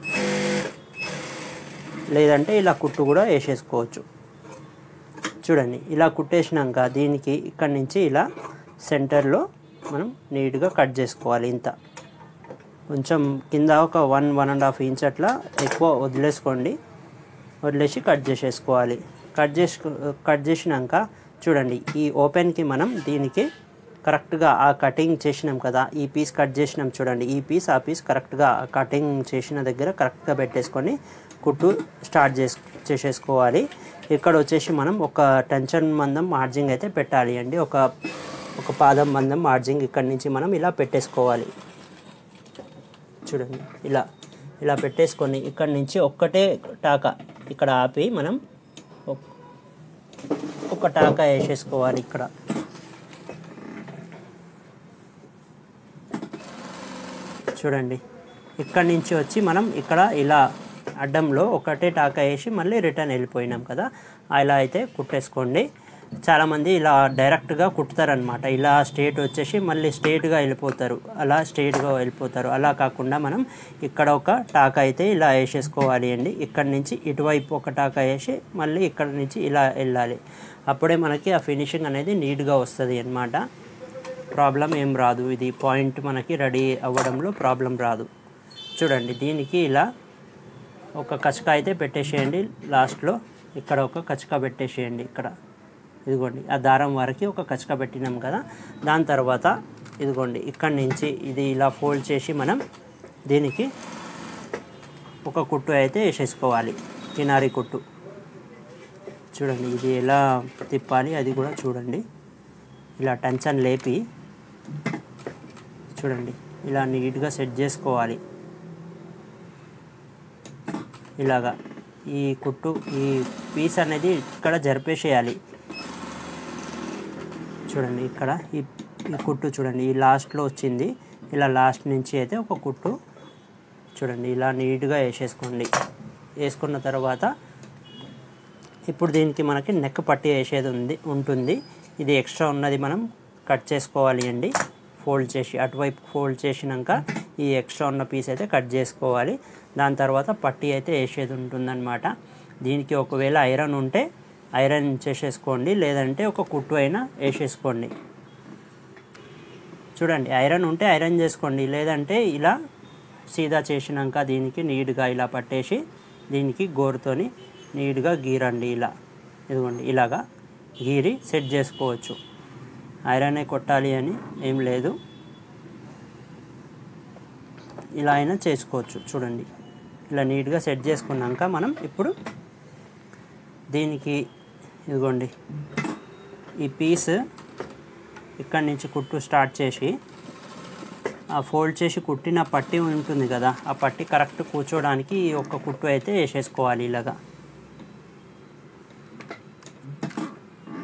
లేదంటే ఇలా కుట్టు కూడా వేసేసుకోవచ్చు చూడండి ఇలా కుట్టేసినాక దీనికి ఇక్కడి నుంచి ఇలా సెంటర్లో మనం నీట్గా కట్ చేసుకోవాలి ఇంత కొంచెం కింద ఒక one one and half inch అట్లా ఎక్కువ వదిలేసుకోండి వదిలేసి కట్ చేసేసుకోవాలి కట్ చేసుకు కట్ చేసినాక చూడండి ఈ ఓపెన్కి మనం దీనికి కరెక్ట్గా ఆ కటింగ్ చేసినాం కదా ఈ పీస్ కట్ చేసినాం చూడండి ఈ పీస్ ఆ పీస్ కరెక్ట్గా కటింగ్ చేసిన దగ్గర కరెక్ట్గా పెట్టేసుకొని కుట్టు స్టార్ట్ చేసు చేసేసుకోవాలి ఇక్కడ వచ్చేసి మనం ఒక టెన్షన్ మందం మార్జింగ్ అయితే పెట్టాలి అండి ఒక ఒక పాదం మందం మార్జింగ్ ఇక్కడ నుంచి మనం ఇలా పెట్టేసుకోవాలి చూడండి ఇలా ఇలా పెట్టేసుకొని ఇక్కడ నుంచి ఒక్కటే టాకా ఇక్కడ ఆపి మనం ఒక్- ఒక టాకా వేసేసుకోవాలి ఇక్కడ చూడండి ఇక్కడ నుంచి వచ్చి మనం ఇక్కడ ఇలా అడ్డంలో ఒకటే టాకా వేసి మళ్ళీ రిటర్న్ వెళ్ళిపోయినాం కదా అలా అయితే కుట్టేసుకోండి చాలామంది ఇలా డైరెక్ట్గా కుట్టుతారనమాట ఇలా స్ట్రేట్ వచ్చేసి మళ్ళీ స్ట్రేట్గా వెళ్ళిపోతారు అలా స్ట్రేట్గా వెళ్ళిపోతారు అలా కాకుండా మనం ఇక్కడ ఒక టాకా అయితే ఇలా వేసేసుకోవాలి అండి ఇక్కడ నుంచి ఇటువైపు ఒక టాకా వేసి మళ్ళీ ఇక్కడ నుంచి ఇలా వెళ్ళాలి అప్పుడే మనకి ఆ ఫినిషింగ్ అనేది నీట్గా వస్తుంది అన్నమాట ప్రాబ్లం ఏం రాదు ఇది పాయింట్ మనకి రెడీ అవ్వడంలో ప్రాబ్లం రాదు చూడండి దీనికి ఇలా ఒక కచక అయితే పెట్టేసేయండి లాస్ట్లో ఇక్కడ ఒక కచక పెట్టేసేయండి ఇక్కడ ఇదిగోండి ఆ దారం వరకు ఒక కచక పెట్టినాం కదా దాని తర్వాత ఇదిగోండి ఇక్కడి నుంచి ఇది ఇలా ఫోల్డ్ చేసి మనం దీనికి ఒక కుట్టు అయితే వేసేసుకోవాలి కినారి కుట్టు చూడండి ఇది ఎలా తిప్పాలి అది కూడా చూడండి ఇలా టెన్షన్ లేపి చూడండి ఇలా నీట్గా సెట్ చేసుకోవాలి ఇలాగా ఈ కుట్టు ఈ పీస్ అనేది ఇక్కడ జరిపేసేయాలి చూడండి ఇక్కడ ఈ ఈ కుట్టు చూడండి ఈ లాస్ట్లో వచ్చింది ఇలా లాస్ట్ నుంచి అయితే ఒక కుట్టు చూడండి ఇలా నీట్గా వేసేసుకోండి వేసుకున్న తర్వాత ఇప్పుడు దీనికి మనకి నెక్ పట్టి వేసేది ఉంది ఉంటుంది ఇది ఎక్స్ట్రా ఉన్నది మనం కట్ చేసుకోవాలి అండి ఫోల్డ్ చేసి అటువైపు ఫోల్డ్ చేసినాక ఈ ఎక్స్ట్రా ఉన్న పీస్ అయితే కట్ చేసుకోవాలి దాని తర్వాత పట్టి అయితే వేసేది ఉంటుందన్నమాట దీనికి ఒకవేళ ఐరన్ ఉంటే ఐరన్ చేసేసుకోండి లేదంటే ఒక కుట్టు అయినా వేసేసుకోండి చూడండి ఐరన్ ఉంటే ఐరన్ చేసుకోండి లేదంటే ఇలా సీదా చేసినాక దీనికి నీట్గా ఇలా పట్టేసి దీనికి గోరుతోని నీట్గా గీరండి ఇలా ఇదిగోండి ఇలాగా గీరి సెట్ చేసుకోవచ్చు ఐరనే కొట్టాలి అని ఏం లేదు ఇలా అయినా చేసుకోవచ్చు చూడండి ఇలా నీట్గా సెట్ చేసుకున్నాక మనం ఇప్పుడు దీనికి ఇదిగోండి ఈ పీస్ ఇక్కడి నుంచి కుట్టు స్టార్ట్ చేసి ఆ ఫోల్డ్ చేసి కుట్టిన పట్టి ఉంటుంది కదా ఆ పట్టి కరెక్ట్ కూర్చోడానికి ఈ ఒక్క కుట్టు అయితే వేసేసుకోవాలి ఇలాగా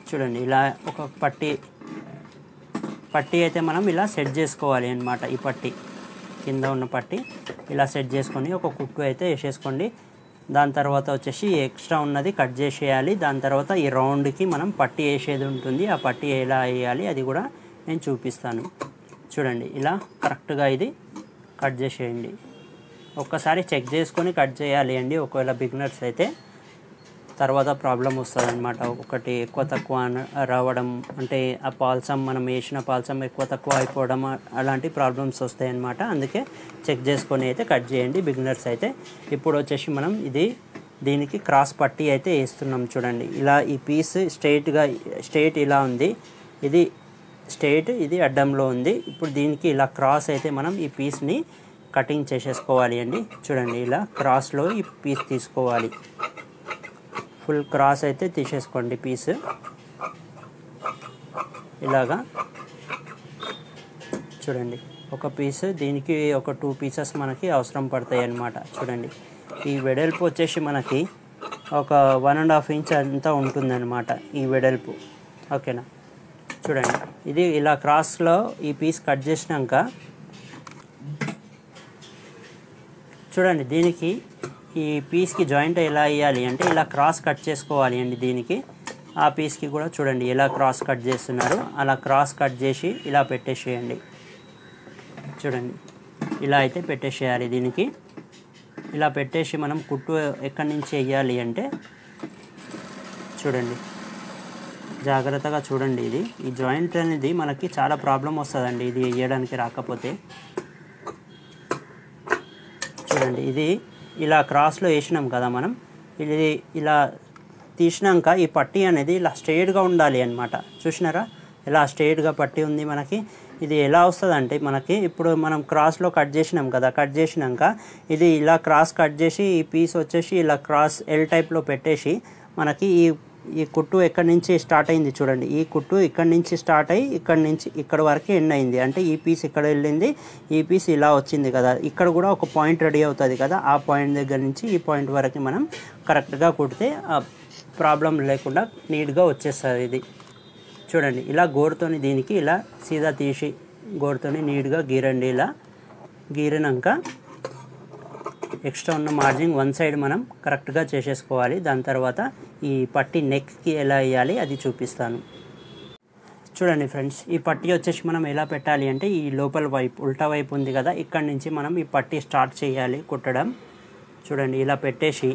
చూడండి ఇలా ఒక పట్టి పట్టి అయితే మనం ఇలా సెట్ చేసుకోవాలి అన్నమాట ఈ పట్టి కింద ఉన్న పట్టి ఇలా సెట్ చేసుకొని ఒక కుట్టు అయితే వేసేసుకోండి దాని తర్వాత వచ్చేసి ఎక్స్ట్రా ఉన్నది కట్ చేసేయాలి దాని తర్వాత ఈ రౌండ్కి మనం పట్టి వేసేది ఉంటుంది ఆ పట్టి ఎలా వేయాలి అది కూడా నేను చూపిస్తాను చూడండి ఇలా కరెక్ట్గా ఇది కట్ చేసేయండి ఒక్కసారి చెక్ చేసుకొని కట్ చేయాలి అండి ఒకవేళ బిగినర్స్ అయితే తర్వాత ప్రాబ్లం వస్తుంది అనమాట ఒకటి ఎక్కువ తక్కువ అన- రావడం అంటే ఆ పాల్సం మనం వేసిన పాల్సం ఎక్కువ తక్కువ అయిపోవడం అ- అలాంటి ప్రాబ్లమ్స్ వస్తాయి అన్నమాట అందుకే చెక్ చేసుకొని అయితే కట్ చేయండి బిగినర్స్ అయితే ఇప్పుడు వచ్చేసి మనం ఇది దీనికి క్రాస్ పట్టీ అయితే వేస్తున్నాం చూడండి ఇలా ఈ పీస్ స్ట్రైట్గా స్ట్రైట్ ఇలా ఉంది ఇది స్ట్రైట్ ఇది అడ్డంలో ఉంది ఇప్పుడు దీనికి ఇలా క్రాస్ అయితే మనం ఈ పీస్ని కటింగ్ చేసేసుకోవాలి అండి చూడండి ఇలా క్రాస్లో ఈ పీస్ తీసుకోవాలి ఫుల్ క్రాస్ అయితే తీసేసుకోండి పీస్ ఇలాగా చూడండి ఒక పీస్ దీనికి ఒక టూ పీసెస్ మనకి అవసరం పడతాయి అన్నమాట చూడండి ఈ వెడల్పు వచ్చేసి మనకి ఒక వన్ అండ్ హాఫ్ ఇంచ్ అంతా ఉంటుందన్నమాట ఈ వెడల్పు ఓకేనా చూడండి ఇది ఇలా క్రాస్లో ఈ పీస్ కట్ చేసినాక చూడండి దీనికి ఈ పీస్కి జాయింట్ ఎలా వేయాలి అంటే ఇలా క్రాస్ కట్ చేసుకోవాలి అండి దీనికి ఆ పీస్కి కూడా చూడండి ఎలా క్రాస్ కట్ చేస్తున్నారు అలా క్రాస్ కట్ చేసి ఇలా పెట్టేసేయండి చూడండి ఇలా అయితే పెట్టేసేయాలి దీనికి ఇలా పెట్టేసి మనం కుట్టు ఎక్కడి నుంచి వేయాలి అంటే చూడండి జాగ్రత్తగా చూడండి ఇది ఈ జాయింట్ అనేది మనకి చాలా ప్రాబ్లం వస్తుందండి ఇది వేయడానికి రాకపోతే చూడండి ఇది ఇలా క్రాస్లో వేసినాం కదా మనం ఇది ఇలా తీసినాక ఈ పట్టీ అనేది ఇలా స్ట్రైట్గా ఉండాలి అనమాట చూసినారా ఇలా స్ట్రైట్గా పట్టి ఉంది మనకి ఇది ఎలా వస్తుంది అంటే మనకి ఇప్పుడు మనం క్రాస్లో కట్ చేసినాం కదా కట్ చేసినాక ఇది ఇలా క్రాస్ కట్ చేసి ఈ పీస్ వచ్చేసి ఇలా క్రాస్ ఎల్ టైప్లో పెట్టేసి మనకి ఈ ఈ కుట్టు ఎక్కడి నుంచి స్టార్ట్ అయింది చూడండి ఈ కుట్టు ఇక్కడి నుంచి స్టార్ట్ అయ్యి ఇక్కడి నుంచి ఇక్కడ వరకు ఎండ్ అయింది అంటే ఈ పీస్ ఇక్కడ వెళ్ళింది ఈ పీస్ ఇలా వచ్చింది కదా ఇక్కడ కూడా ఒక పాయింట్ రెడీ అవుతుంది కదా ఆ పాయింట్ దగ్గర నుంచి ఈ పాయింట్ వరకు మనం కరెక్ట్గా కుడితే ప్రాబ్లం లేకుండా నీట్గా వచ్చేస్తుంది ఇది చూడండి ఇలా గోరుతోని దీనికి ఇలా సీదా తీసి గోరుతోని నీట్గా గీరండి ఇలా గీరినాక ఎక్స్ట్రా ఉన్న మార్జిన్ వన్ సైడ్ మనం కరెక్ట్గా చేసేసుకోవాలి దాని తర్వాత ఈ పట్టి నెక్కి ఎలా వేయాలి అది చూపిస్తాను చూడండి ఫ్రెండ్స్ ఈ పట్టి వచ్చేసి మనం ఎలా పెట్టాలి అంటే ఈ లోపల వైపు ఉల్టా వైపు ఉంది కదా ఇక్కడ నుంచి మనం ఈ పట్టి స్టార్ట్ చేయాలి కుట్టడం చూడండి ఇలా పెట్టేసి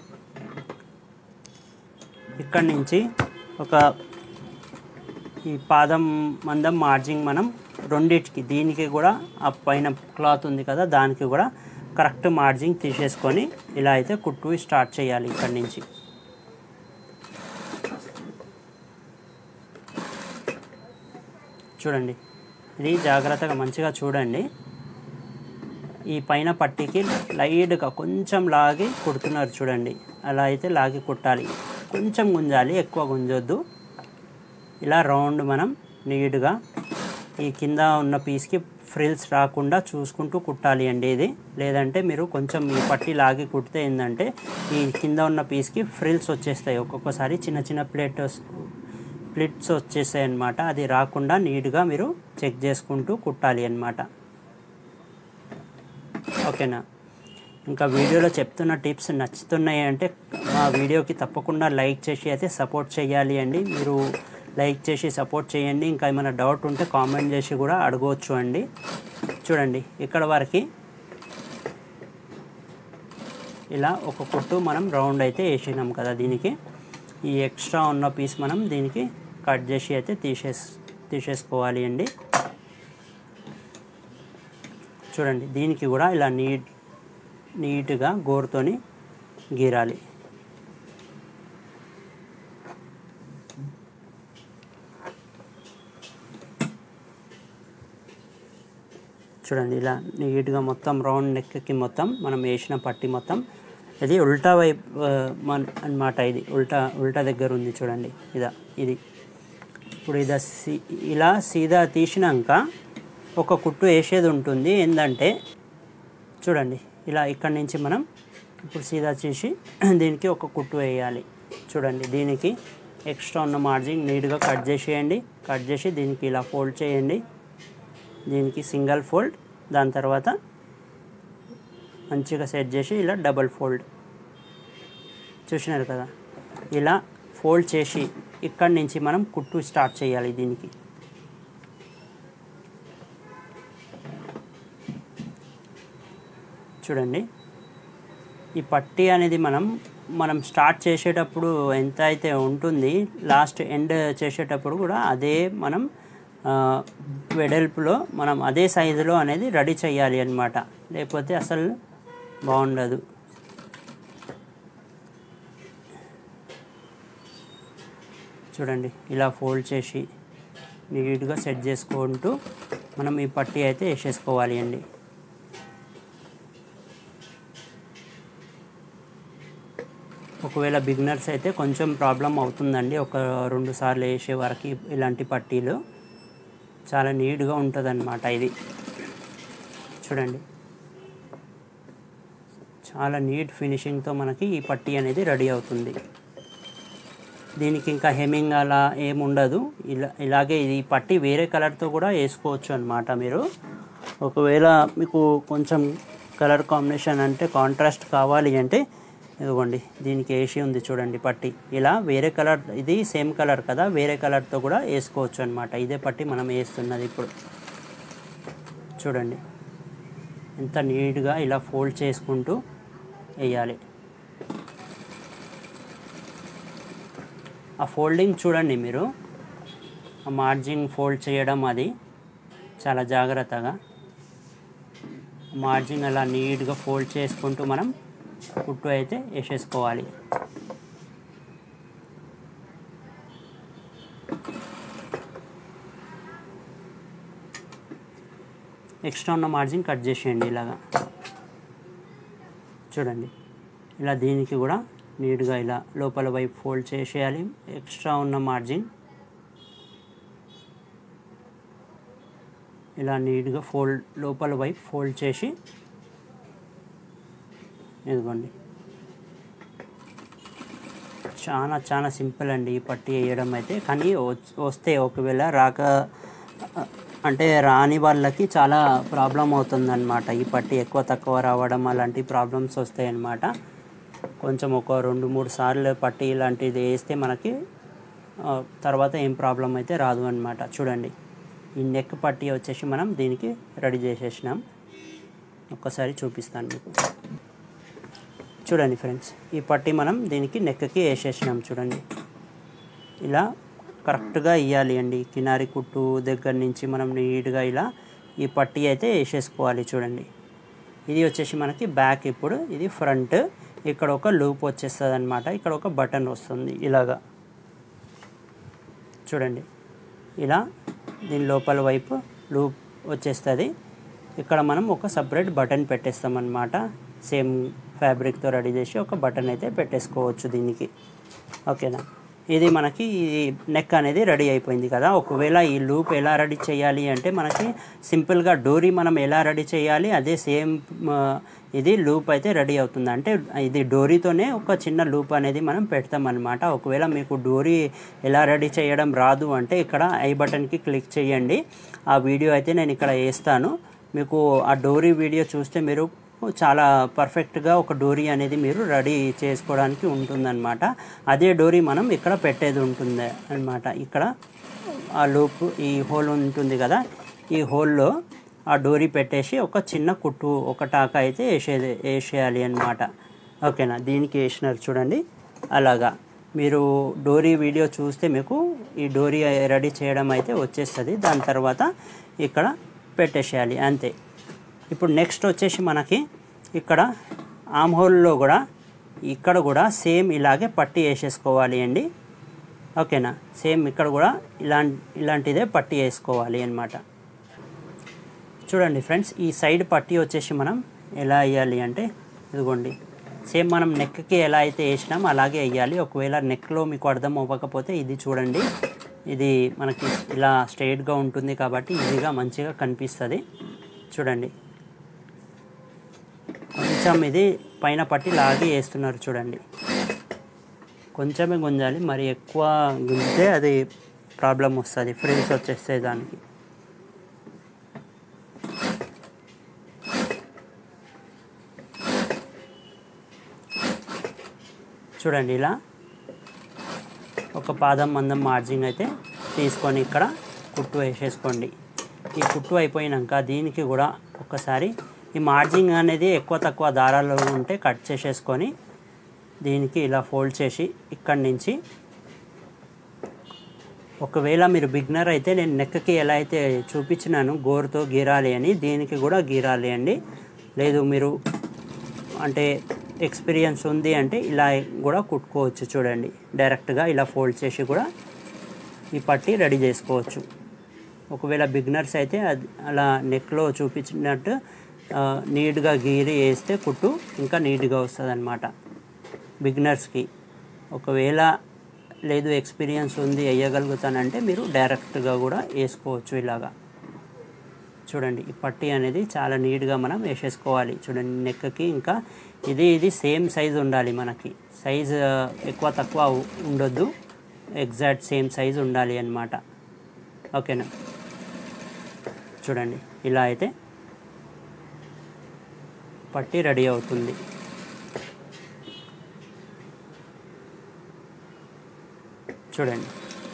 ఇక్కడ నుంచి ఒక ఈ పాదం మందం మార్జింగ్ మనం రెండిటికి దీనికి కూడా ఆ పైన క్లాత్ ఉంది కదా దానికి కూడా కరెక్ట్ మార్జింగ్ తీసేసుకొని ఇలా అయితే కుట్టు స్టార్ట్ చేయాలి ఇక్కడి నుంచి చూడండి ఇది జాగ్రత్తగా మంచిగా చూడండి ఈ పైన పట్టీకి లైట్గా కొంచెం లాగి కుడుతున్నారు చూడండి అలా అయితే లాగి కుట్టాలి కొంచెం గుంజాలి ఎక్కువ గుంజొద్దు ఇలా రౌండ్ మనం నీట్గా ఈ కింద ఉన్న పీస్కి ఫ్రిల్స్ రాకుండా చూసుకుంటూ కుట్టాలి అండి ఇది లేదంటే మీరు కొంచెం ఈ పట్టి లాగి కుడితే ఏంటంటే ఈ కింద ఉన్న పీస్కి ఫ్రిల్స్ వచ్చేస్తాయి ఒక్కొక్కసారి చిన్న చిన్న ప్లేట్స్ ప్లిట్స్ వచ్చేస్తాయి అన్నమాట అది రాకుండా నీట్గా మీరు చెక్ చేసుకుంటూ కుట్టాలి అన్నమాట ఓకేనా ఇంకా వీడియోలో చెప్తున్న టిప్స్ నచ్చుతున్నాయి అంటే మా వీడియోకి తప్పకుండా లైక్ చేసి అయితే సపోర్ట్ చేయాలి అండి మీరు లైక్ చేసి సపోర్ట్ చేయండి ఇంకా ఏమైనా డౌట్ ఉంటే కామెంట్ చేసి కూడా అడగవచ్చు అండి చూడండి ఇక్కడ వరకు ఇలా ఒక కుట్టు మనం రౌండ్ అయితే వేసినాం కదా దీనికి ఈ ఎక్స్ట్రా ఉన్న పీస్ మనం దీనికి కట్ చేసి అయితే తీసేస్ తీసేసుకోవాలి అండి చూడండి దీనికి కూడా ఇలా నీట్ నీట్గా గోరుతోని గీరాలి చూడండి ఇలా నీట్గా మొత్తం రౌండ్ నెక్కి మొత్తం మనం వేసిన పట్టి మొత్తం ఇది ఉల్టా వైపు మన అనమాట ఇది ఉల్టా ఉల్టా దగ్గర ఉంది చూడండి ఇదా ఇది ఇప్పుడు ఇదా సీ ఇలా సీదా తీసినాక ఒక కుట్టు వేసేది ఉంటుంది ఏంటంటే చూడండి ఇలా ఇక్కడి నుంచి మనం ఇప్పుడు సీదా చేసి దీనికి ఒక కుట్టు వేయాలి చూడండి దీనికి ఎక్స్ట్రా ఉన్న మార్జిన్ నీట్గా కట్ చేసేయండి కట్ చేసి దీనికి ఇలా ఫోల్డ్ చేయండి దీనికి సింగిల్ ఫోల్డ్ దాని తర్వాత మంచిగా సెట్ చేసి ఇలా డబల్ ఫోల్డ్ చూసినారు కదా ఇలా ఫోల్డ్ చేసి ఇక్కడి నుంచి మనం కుట్టు స్టార్ట్ చేయాలి దీనికి చూడండి ఈ పట్టీ అనేది మనం మనం స్టార్ట్ చేసేటప్పుడు ఎంత అయితే ఉంటుంది లాస్ట్ ఎండ్ చేసేటప్పుడు కూడా అదే మనం ఆ, వెడల్పులో మనం అదే సైజులో అనేది రెడీ చేయాలి అన్నమాట లేకపోతే అసలు బాగుండదు చూడండి ఇలా ఫోల్డ్ చేసి నీట్గా సెట్ చేసుకుంటూ మనం ఈ పట్టీ అయితే వేసేసుకోవాలి అండి ఒకవేళ బిగినర్స్ అయితే కొంచెం ప్రాబ్లం అవుతుందండి ఒక రెండు సార్లు వేసే వరకు ఇలాంటి పట్టీలు చాలా నీట్గా ఉంటుంది ఇది చూడండి చాలా నీట్ ఫినిషింగ్తో మనకి ఈ పట్టీ అనేది రెడీ అవుతుంది దీనికి ఇంకా హెమ్మింగ్ అలా ఏముండదు ఇలా ఇలాగే ఇది పట్టీ వేరే కలర్తో కూడా వేసుకోవచ్చు అనమాట మీరు ఒకవేళ మీకు కొంచెం కలర్ కాంబినేషన్ అంటే కాంట్రాస్ట్ కావాలి అంటే ఇదిగోండి దీనికి వేసి ఉంది చూడండి పట్టీ ఇలా వేరే కలర్ ఇది సేమ్ కలర్ కదా వేరే కలర్తో కూడా వేసుకోవచ్చు అనమాట ఇదే పట్టీ మనం వేస్తున్నది ఇప్పుడు చూడండి ఎంత నీట్గా ఇలా ఫోల్డ్ చేసుకుంటూ వేయాలి ఆ ఫోల్డింగ్ చూడండి మీరు ఆ మార్జిన్ ఫోల్డ్ చేయడం అది చాలా జాగ్రత్తగా మార్జిన్ అలా నీట్గా ఫోల్డ్ చేసుకుంటూ మనం కుట్టు అయితే వేసేసుకోవాలి ఎక్స్ట్రా ఉన్న మార్జిన్ కట్ చేసేయండి ఇలాగా చూడండి ఇలా దీనికి కూడా నీట్గా ఇలా లోపల వైపు ఫోల్డ్ చేసేయాలి ఎక్స్ట్రా ఉన్న మార్జిన్ ఇలా నీట్గా ఫోల్డ్ లోపల వైపు ఫోల్డ్ చేసి ఇదిగోండి చాలా చాలా సింపుల్ అండి ఈ పట్టీ వేయడం అయితే కానీ వచ్- వస్తే ఒకవేళ రాక అంటే రాని వాళ్ళకి చాలా ప్రాబ్లం అవుతుందన్నమాట ఈ పట్టీ ఎక్కువ తక్కువ రావడం అలాంటి ప్రాబ్లమ్స్ వస్తాయి అన్నమాట కొంచెం ఒక రెండు మూడు సార్లు పట్టీ ఇలాంటిది వేస్తే మనకి ఆ, తర్వాత ఏం ప్రాబ్లం అయితే రాదు అనమాట చూడండి ఈ నెక్ పట్టీ వచ్చేసి మనం దీనికి రెడీ చేసేసినాం ఒక్కసారి చూపిస్తాను మీకు చూడండి ఫ్రెండ్స్ ఈ పట్టీ మనం దీనికి నెక్కి వేసేసినాం చూడండి ఇలా కరెక్ట్గా ఇవ్వాలి అండి కినారి కుట్టు దగ్గర నుంచి మనం నీట్గా ఇలా ఈ పట్టీ అయితే వేసేసుకోవాలి చూడండి ఇది వచ్చేసి మనకి బ్యాక్ ఇప్పుడు ఇది ఫ్రంట్ ఇక్కడ ఒక లూప్ వచ్చేస్తుంది అనమాట ఇక్కడ ఒక బటన్ వస్తుంది ఇలాగా చూడండి ఇలా దీని లోపల వైపు లూప్ వచ్చేస్తుంది ఇక్కడ మనం ఒక సపరేట్ బటన్ పెట్టేస్తాం అనమాట సేమ్ ఫ్యాబ్రిక్తో రెడీ చేసి ఒక బటన్ అయితే పెట్టేసుకోవచ్చు దీనికి ఓకేనా ఇది మనకి ఈ నెక్ అనేది రెడీ అయిపోయింది కదా ఒకవేళ ఈ లూప్ ఎలా రెడీ చేయాలి అంటే మనకి సింపుల్గా డోరీ మనం ఎలా రెడీ చేయాలి అదే సేమ్ ఇది లూప్ అయితే రెడీ అవుతుంది అంటే ఇది డోరీతోనే ఒక చిన్న లూప్ అనేది మనం పెడతాం అనమాట ఒకవేళ మీకు డోరీ ఎలా రెడీ చేయడం రాదు అంటే ఇక్కడ ఐ బటన్కి క్లిక్ చేయండి ఆ వీడియో అయితే నేను ఇక్కడ వేస్తాను మీకు ఆ డోరీ వీడియో చూస్తే మీరు చాలా పర్ఫెక్ట్గా ఒక డోరీ అనేది మీరు రెడీ చేసుకోవడానికి ఉంటుందన్నమాట అదే డోరీ మనం ఇక్కడ పెట్టేది ఉంటుంది అనమాట ఇక్కడ ఆ లూప్ ఈ హోల్ ఉంటుంది కదా ఈ హోల్లో ఆ డోరీ పెట్టేసి ఒక చిన్న కుట్టు ఒక టాక అయితే వేసేది వేసేయాలి అనమాట ఓకేనా దీనికి వేసినారు చూడండి అలాగా మీరు డోరీ వీడియో చూస్తే మీకు ఈ డోరీ రెడీ చేయడం అయితే వచ్చేస్తుంది దాని తర్వాత ఇక్కడ పెట్టేసేయాలి అంతే ఇప్పుడు నెక్స్ట్ వచ్చేసి మనకి ఇక్కడ ఆమ్ హోల్లో కూడా ఇక్కడ కూడా సేమ్ ఇలాగే పట్టి వేసేసుకోవాలి అండి ఓకేనా సేమ్ ఇక్కడ కూడా ఇలా ఇలాంటిదే పట్టి వేసుకోవాలి అన్నమాట చూడండి ఫ్రెండ్స్ ఈ సైడ్ పట్టి వచ్చేసి మనం ఎలా వేయాలి అంటే ఇదిగోండి సేమ్ మనం నెక్కి ఎలా అయితే వేసినాం అలాగే వేయాలి ఒకవేళ నెక్లో మీకు అర్థం అవ్వకపోతే ఇది చూడండి ఇది మనకి ఇలా స్ట్రైట్గా ఉంటుంది కాబట్టి ఈజీగా మంచిగా కనిపిస్తుంది చూడండి కొంచెం ఇది పైన పట్టి లాగి వేస్తున్నారు చూడండి కొంచెమే గుంజాలి మరి ఎక్కువ గుంజితే అది ప్రాబ్లం వస్తుంది ఫ్రిల్స్ వచ్చేస్తాయి దానికి చూడండి ఇలా ఒక పాదం మందం మార్జిన్ అయితే తీసుకొని ఇక్కడ కుట్టు వేసేసుకోండి ఈ కుట్టు అయిపోయినాక దీనికి కూడా ఒకసారి ఈ మార్జిన్ అనేది ఎక్కువ తక్కువ దారాలు ఉంటే కట్ చేసేసుకొని దీనికి ఇలా ఫోల్డ్ చేసి ఇక్కడి నుంచి ఒకవేళ మీరు బిగ్నర్ అయితే నేను నెక్కి ఎలా అయితే చూపించినాను గోరుతో గీరాలి అని దీనికి కూడా గీరాలి అండి లేదు మీరు అంటే ఎక్స్పీరియన్స్ ఉంది అంటే ఇలా కూడా కుట్టుకోవచ్చు చూడండి డైరెక్ట్గా ఇలా ఫోల్డ్ చేసి కూడా ఈ పట్టి రెడీ చేసుకోవచ్చు ఒకవేళ బిగినర్స్ అయితే అది అలా నెక్లో చూపించినట్టు ఆ, నీట్గా గీరి వేస్తే కుట్టు ఇంకా నీట్గా వస్తుంది అనమాట బిగినర్స్కి ఒకవేళ లేదు ఎక్స్పీరియన్స్ ఉంది వేయగలుగుతానంటే మీరు డైరెక్ట్గా కూడా వేసుకోవచ్చు ఇలాగా చూడండి ఈ పట్టి అనేది చాలా నీట్గా మనం వేసేసుకోవాలి చూడండి నెక్కి ఇంకా ఇది ఇది సేమ్ సైజ్ ఉండాలి మనకి సైజ్ ఎక్కువ తక్కువ ఉండొద్దు ఎగ్జాక్ట్ సేమ్ సైజ్ ఉండాలి అన్నమాట ఓకేనా చూడండి ఇలా అయితే పట్టి రెడీ అవుతుంది చూడండి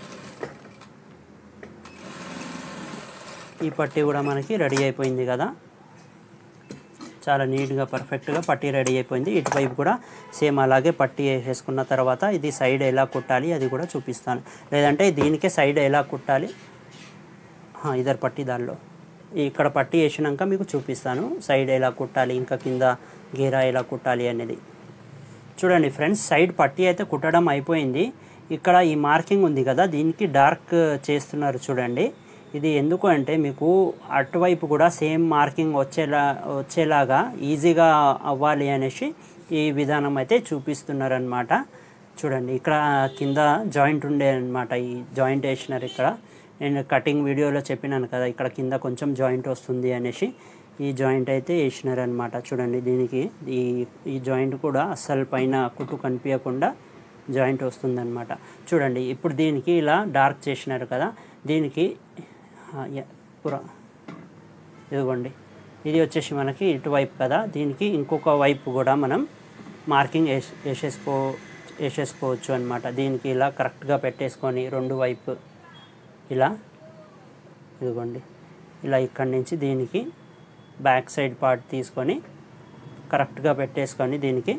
ఈ పట్టి కూడా మనకి రెడీ అయిపోయింది కదా చాలా నీట్గా పర్ఫెక్ట్గా పట్టి రెడీ అయిపోయింది ఇటువైపు కూడా సేమ్ అలాగే పట్టి వేసేసుకున్న తర్వాత ఇది సైడ్ ఎలా కుట్టాలి అది కూడా చూపిస్తాను లేదంటే దీనికే సైడ్ ఎలా కుట్టాలి ఆ, ఇద్దరు పట్టి దానిలో ఇక్కడ పట్టి వేసినాక మీకు చూపిస్తాను సైడ్ ఎలా కుట్టాలి ఇంకా కింద గీరా ఎలా కుట్టాలి అనేది చూడండి ఫ్రెండ్స్ సైడ్ పట్టి అయితే కుట్టడం అయిపోయింది ఇక్కడ ఈ మార్కింగ్ ఉంది కదా దీనికి డార్క్ చేస్తున్నారు చూడండి ఇది ఎందుకు అంటే మీకు అటువైపు కూడా సేమ్ మార్కింగ్ వచ్చేలా వచ్చేలాగా ఈజీగా అవ్వాలి అనేసి ఈ విధానం అయితే చూపిస్తున్నారనమాట చూడండి ఇక్కడ కింద జాయింట్ ఉండే అనమాట ఈ జాయింట్ వేసినారు ఇక్కడ నేను కటింగ్ వీడియోలో చెప్పినాను కదా ఇక్కడ కింద కొంచెం జాయింట్ వస్తుంది అనేసి ఈ జాయింట్ అయితే వేసినారనమాట చూడండి దీనికి ఈ ఈ జాయింట్ కూడా అస్సలు పైన కుట్టు కనిపించకుండా జాయింట్ వస్తుందన్నమాట చూడండి ఇప్పుడు దీనికి ఇలా డార్క్ చేసినారు కదా దీనికి ఆ, యా- పురా ఇదిగోండి ఇది వచ్చేసి మనకి ఇటువైపు కదా దీనికి ఇంకొక వైపు కూడా మనం మార్కింగ్ వేసి వేసేసుకో వేసేసుకోవచ్చు అనమాట దీనికి ఇలా కరెక్ట్గా పెట్టేసుకొని రెండు వైపు ఇలా ఇదిగోండి ఇలా ఇక్కడి నుంచి దీనికి బ్యాక్ సైడ్ పార్ట్ తీసుకొని కరెక్ట్గా పెట్టేసుకొని దీనికి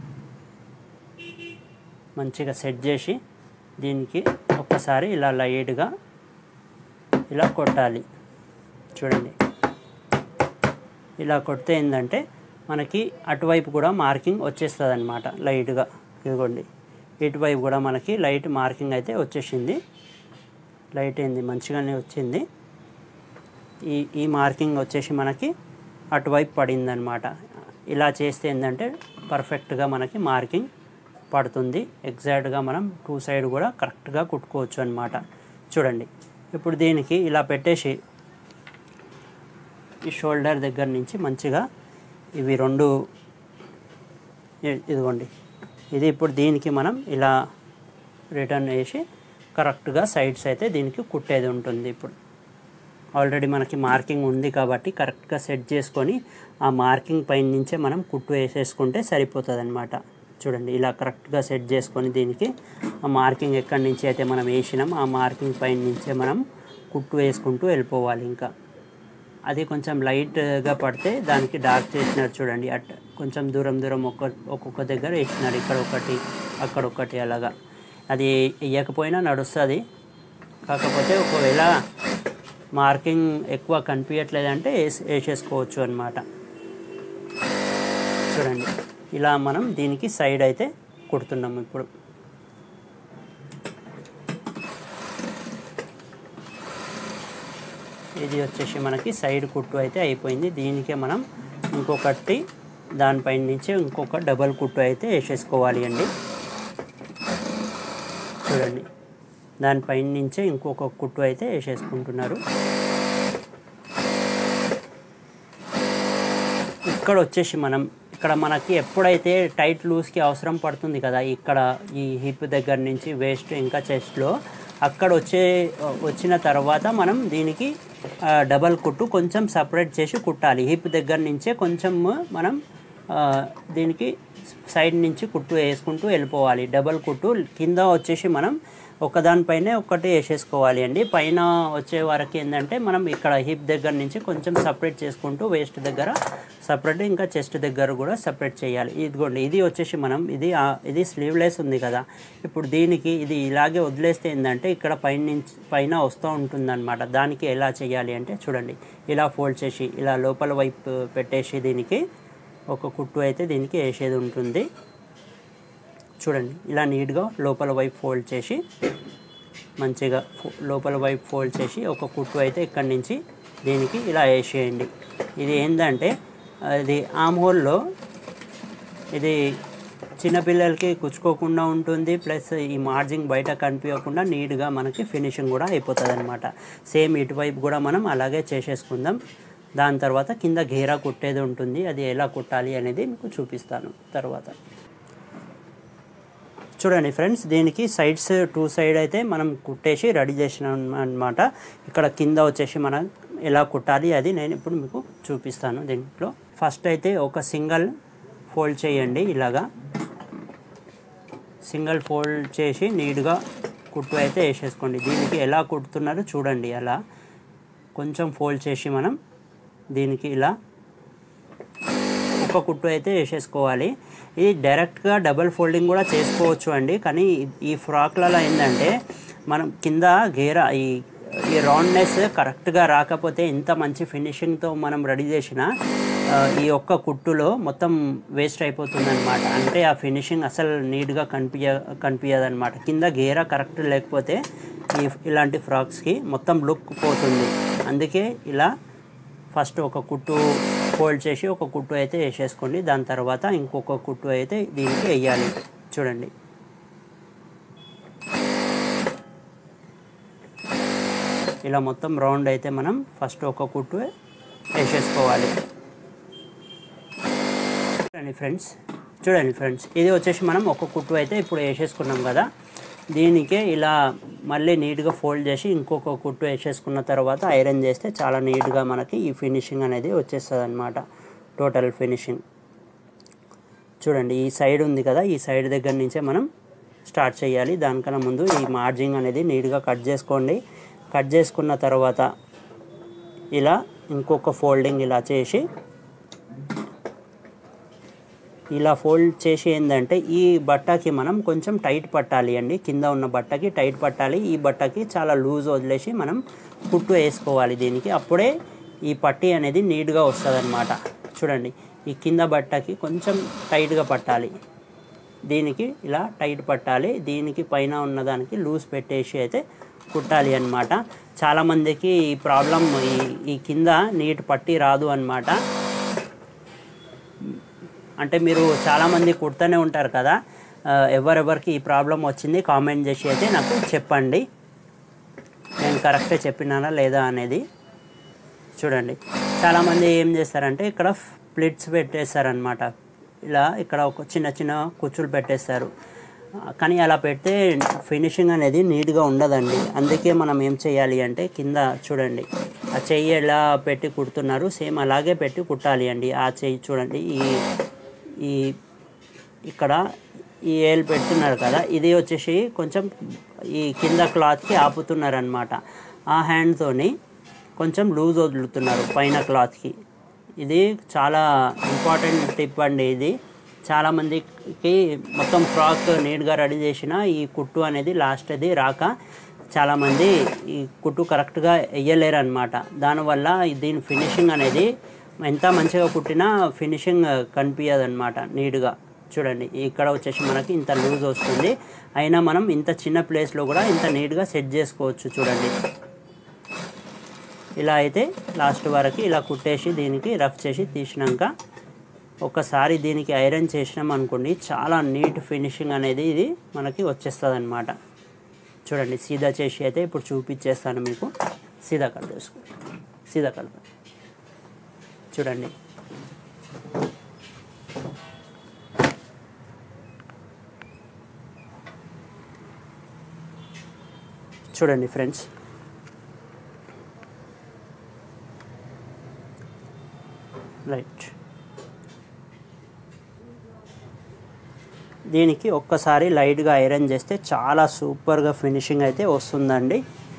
మంచిగా సెట్ చేసి దీనికి ఒక్కసారి ఇలా లైట్గా ఇలా కొట్టాలి చూడండి ఇలా కొడితే ఏంటంటే మనకి అటువైపు కూడా మార్కింగ్ వచ్చేస్తుంది అనమాట లైట్గా ఇదిగోండి ఇటువైపు కూడా మనకి లైట్ మార్కింగ్ అయితే వచ్చేసింది లైట్ ఏంది మంచిగానే వచ్చింది ఈ ఈ మార్కింగ్ వచ్చేసి మనకి అటువైపు పడింది అనమాట ఇలా చేస్తే ఏంటంటే పర్ఫెక్ట్గా మనకి మార్కింగ్ పడుతుంది ఎగ్జాక్ట్గా మనం టూ సైడ్ కూడా కరెక్ట్గా కుట్టుకోవచ్చు అనమాట చూడండి ఇప్పుడు దీనికి ఇలా పెట్టేసి ఈ షోల్డర్ దగ్గర నుంచి మంచిగా ఇవి రెండు ఇ- ఇదిగోండి ఇది ఇప్పుడు దీనికి మనం ఇలా రిటర్న్ వేసి కరెక్ట్గా సైడ్స్ అయితే దీనికి కుట్టేది ఉంటుంది ఇప్పుడు ఆల్రెడీ మనకి మార్కింగ్ ఉంది కాబట్టి కరెక్ట్గా సెట్ చేసుకొని ఆ మార్కింగ్ పైన నుంచే మనం కుట్టు వేసేసుకుంటే సరిపోతుంది అనమాట చూడండి ఇలా కరెక్ట్గా సెట్ చేసుకొని దీనికి ఆ మార్కింగ్ ఎక్కడి నుంచి అయితే మనం వేసినాం ఆ మార్కింగ్ పైన నుంచే మనం కుట్టు వేసుకుంటూ వెళ్ళిపోవాలి ఇంకా అది కొంచెం లైట్గా పడితే దానికి డార్క్ చేసినారు చూడండి అట్ కొంచెం దూరం దూరం ఒక్క ఒక్కొక్క దగ్గర వేసినారు ఇక్కడ ఒకటి అక్కడ ఒకటి అలాగా అది వేయకపోయినా నడుస్తుంది కాకపోతే ఒకవేళ మార్కింగ్ ఎక్కువ కనిపించట్లేదంటే వేసి వేసేసుకోవచ్చు అనమాట చూడండి ఇలా మనం దీనికి సైడ్ అయితే కుడుతున్నాం ఇప్పుడు ఇది వచ్చేసి మనకి సైడ్ కుట్టు అయితే అయిపోయింది దీనికే మనం ఇంకొకటి దానిపైన నుంచి ఇంకొక డబల్ కుట్టు అయితే వేసేసుకోవాలి అండి చూడండి దానిపైన నుంచే ఇంకొక కుట్టు అయితే వేసేసుకుంటున్నారు ఇక్కడ వచ్చేసి మనం ఇక్కడ మనకి ఎప్పుడైతే టైట్ లూజ్కి అవసరం పడుతుంది కదా ఇక్కడ ఈ హిప్ దగ్గర నుంచి వేస్ట్ ఇంకా చెస్ట్లో అక్కడ వచ్చే వచ్చిన తర్వాత మనం దీనికి ఆ, డబల్ కుట్టు కొంచెం సపరేట్ చేసి కుట్టాలి హిప్ దగ్గర నుంచే కొంచెం మనం ఆ, దీనికి సైడ్ నుంచి కుట్టు వేసుకుంటూ వెళ్ళిపోవాలి డబల్ కుట్టు కింద వచ్చేసి మనం ఒకదానిపైనే ఒక్కటి వేసేసుకోవాలి అండి పైన వచ్చే వరకు ఏంటంటే మనం ఇక్కడ హిప్ దగ్గర నుంచి కొంచెం సపరేట్ చేసుకుంటూ వేస్ట్ దగ్గర సపరేట్ ఇంకా చెస్ట్ దగ్గర కూడా సపరేట్ చేయాలి ఇదిగోండి ఇది వచ్చేసి మనం ఇది ఆ- ఇది స్లీవ్లెస్ ఉంది కదా ఇప్పుడు దీనికి ఇది ఇలాగే వదిలేస్తే ఏంటంటే ఇక్కడ పైన నుంచి పైన వస్తూ ఉంటుందన్నమాట దానికి ఎలా చేయాలి అంటే చూడండి ఇలా ఫోల్డ్ చేసి ఇలా లోపల వైపు పెట్టేసి దీనికి ఒక కుట్టు అయితే దీనికి వేసేది ఉంటుంది చూడండి ఇలా నీట్గా లోపల వైపు ఫోల్డ్ చేసి మంచిగా ఫో- లోపల వైపు ఫోల్డ్ చేసి ఒక కుట్టు అయితే ఇక్కడి నుంచి దీనికి ఇలా వేసేయండి ఇది ఏంటంటే అది ఆమ్ హోల్లో ఇది చిన్నపిల్లలకి కుచ్చుకోకుండా ఉంటుంది ప్లస్ ఈ మార్జింగ్ బయట కనిపించకుండా నీట్గా మనకి ఫినిషింగ్ కూడా అయిపోతుంది అనమాట సేమ్ ఇటువైపు కూడా మనం అలాగే చేసేసుకుందాం దాని తర్వాత కింద ఘేరా కుట్టేది ఉంటుంది అది ఎలా కుట్టాలి అనేది మీకు చూపిస్తాను తర్వాత చూడండి ఫ్రెండ్స్ దీనికి సైడ్స్ టూ సైడ్ అయితే మనం కుట్టేసి రెడీ చేసినాం అనమాట ఇక్కడ కింద వచ్చేసి మనం ఎలా కుట్టాలి అది నేను ఇప్పుడు మీకు చూపిస్తాను దీంట్లో ఫస్ట్ అయితే ఒక సింగల్ ఫోల్డ్ చేయండి ఇలాగా సింగిల్ ఫోల్డ్ చేసి నీట్గా కుట్టు అయితే వేసేసుకోండి దీనికి ఎలా కుడుతున్నారో చూడండి అలా కొంచెం ఫోల్డ్ చేసి మనం దీనికి ఇలా ఒక కుట్టు అయితే వేసేసుకోవాలి ఇది డైరెక్ట్గా డబల్ ఫోల్డింగ్ కూడా చేసుకోవచ్చు అండి కానీ ఈ ఫ్రాక్లలో ఏంటంటే మనం కింద గేరా ఈ ఈ రౌండ్నెస్ కరెక్ట్గా రాకపోతే ఇంత మంచి ఫినిషింగ్తో మనం రెడీ చేసిన ఆ, ఈ ఒక్క కుట్టులో మొత్తం వేస్ట్ అయిపోతుంది అనమాట అంటే ఆ ఫినిషింగ్ అసలు నీట్గా కనిపించ కనిపించదు అనమాట కింద గేరా కరెక్ట్ లేకపోతే ఈ ఇలాంటి ఫ్రాక్స్కి మొత్తం లుక్ పోతుంది అందుకే ఇలా ఫస్ట్ ఒక కుట్టు ఫోల్డ్ చేసి ఒక కుట్టు అయితే వేసేసుకోండి దాని తర్వాత ఇంకొక కుట్టు అయితే దీనికి వేయాలి చూడండి ఇలా మొత్తం రౌండ్ అయితే మనం ఫస్ట్ ఒక కుట్టు వేసేసుకోవాలి చూడండి ఫ్రెండ్స్ చూడండి ఫ్రెండ్స్ ఇది వచ్చేసి మనం ఒక కుట్టు అయితే ఇప్పుడు వేసేసుకున్నాం కదా దీనికే ఇలా మళ్ళీ నీట్గా ఫోల్డ్ చేసి ఇంకొక కుట్టు వేసేసుకున్న తర్వాత ఐరన్ చేస్తే చాలా నీట్గా మనకి ఈ ఫినిషింగ్ అనేది వచ్చేస్తుంది అనమాట టోటల్ ఫినిషింగ్ చూడండి ఈ సైడ్ ఉంది కదా ఈ సైడ్ దగ్గర నుంచే మనం స్టార్ట్ చేయాలి దానికన్నా ముందు ఈ మార్జింగ్ అనేది నీట్గా కట్ చేసుకోండి కట్ చేసుకున్న తర్వాత ఇలా ఇంకొక ఫోల్డింగ్ ఇలా చేసి ఇలా ఫోల్డ్ చేసి ఏంటంటే ఈ బట్టకి మనం కొంచెం టైట్ పట్టాలి అండి కింద ఉన్న బట్టకి టైట్ పట్టాలి ఈ బట్టకి చాలా లూజ్ వదిలేసి మనం కుట్టు వేసుకోవాలి దీనికి అప్పుడే ఈ పట్టీ అనేది నీట్గా వస్తుంది చూడండి ఈ కింద బట్టకి కొంచెం టైట్గా పట్టాలి దీనికి ఇలా టైట్ పట్టాలి దీనికి పైన ఉన్నదానికి లూజ్ పెట్టేసి అయితే కుట్టాలి అనమాట చాలామందికి ఈ ప్రాబ్లం ఈ ఈ కింద నీట్ పట్టి రాదు అనమాట అంటే మీరు చాలామంది కుడుతూనే ఉంటారు కదా ఆ, ఎవరెవరికి ఈ ప్రాబ్లం వచ్చింది కామెంట్ చేసి అయితే నాకు చెప్పండి నేను కరెక్టే చెప్పినానా లేదా అనేది చూడండి చాలామంది ఏం చేస్తారంటే ఇక్కడ ప్లిట్స్ పెట్టేస్తారనమాట ఇలా ఇక్కడ ఒక చిన్న చిన్న కుచ్చులు పెట్టేస్తారు ఆ, కానీ అలా పెడితే ఫినిషింగ్ అనేది నీట్గా ఉండదండి అందుకే మనం ఏం చేయాలి అంటే కింద చూడండి ఆ చెయ్యి ఎలా పెట్టి కుడుతున్నారు సేమ్ అలాగే పెట్టి కుట్టాలి అండి ఆ చెయ్యి చూడండి ఈ ఈ ఇక్కడ ఈ ఏలు పెడుతున్నారు కదా ఇది వచ్చేసి కొంచెం ఈ కింద క్లాత్కి ఆపుతున్నారు అనమాట ఆ హ్యాండ్తోని కొంచెం లూజ్ వదులుతున్నారు పైన క్లాత్కి ఇది చాలా ఇంపార్టెంట్ టిప్ అండి ఇది చాలామందికి మొత్తం ఫ్రాక్ నీట్గా రెడీ చేసిన ఈ కుట్టు అనేది లాస్ట్ అది రాక చాలామంది ఈ కుట్టు కరెక్ట్గా వేయలేరు అనమాట దానివల్ల దీని ఫినిషింగ్ అనేది ఎంత మంచిగా కుట్టినా ఫినిషింగ్ కనిపించదు అనమాట నీట్గా చూడండి ఇక్కడ వచ్చేసి మనకి ఇంత లూజ్ వస్తుంది అయినా మనం ఇంత చిన్న ప్లేస్లో కూడా ఇంత నీట్గా సెట్ చేసుకోవచ్చు చూడండి ఇలా అయితే లాస్ట్ వరకు ఇలా కుట్టేసి దీనికి రఫ్ చేసి తీసినాక ఒకసారి దీనికి ఐరన్ చేసినాం అనుకోండి చాలా నీట్ ఫినిషింగ్ అనేది ఇది మనకి వచ్చేస్తుంది అనమాట చూడండి సీదా చేసి అయితే ఇప్పుడు చూపించేస్తాను మీకు సీదా కట్ చేసుకో సీదా కట్ చూడండి చూడండి ఫ్రెండ్స్ రైట్ దీనికి ఒక్కసారి లైట్గా ఐరన్ చేస్తే చాలా సూపర్గా ఫినిషింగ్ అయితే వస్తుందండి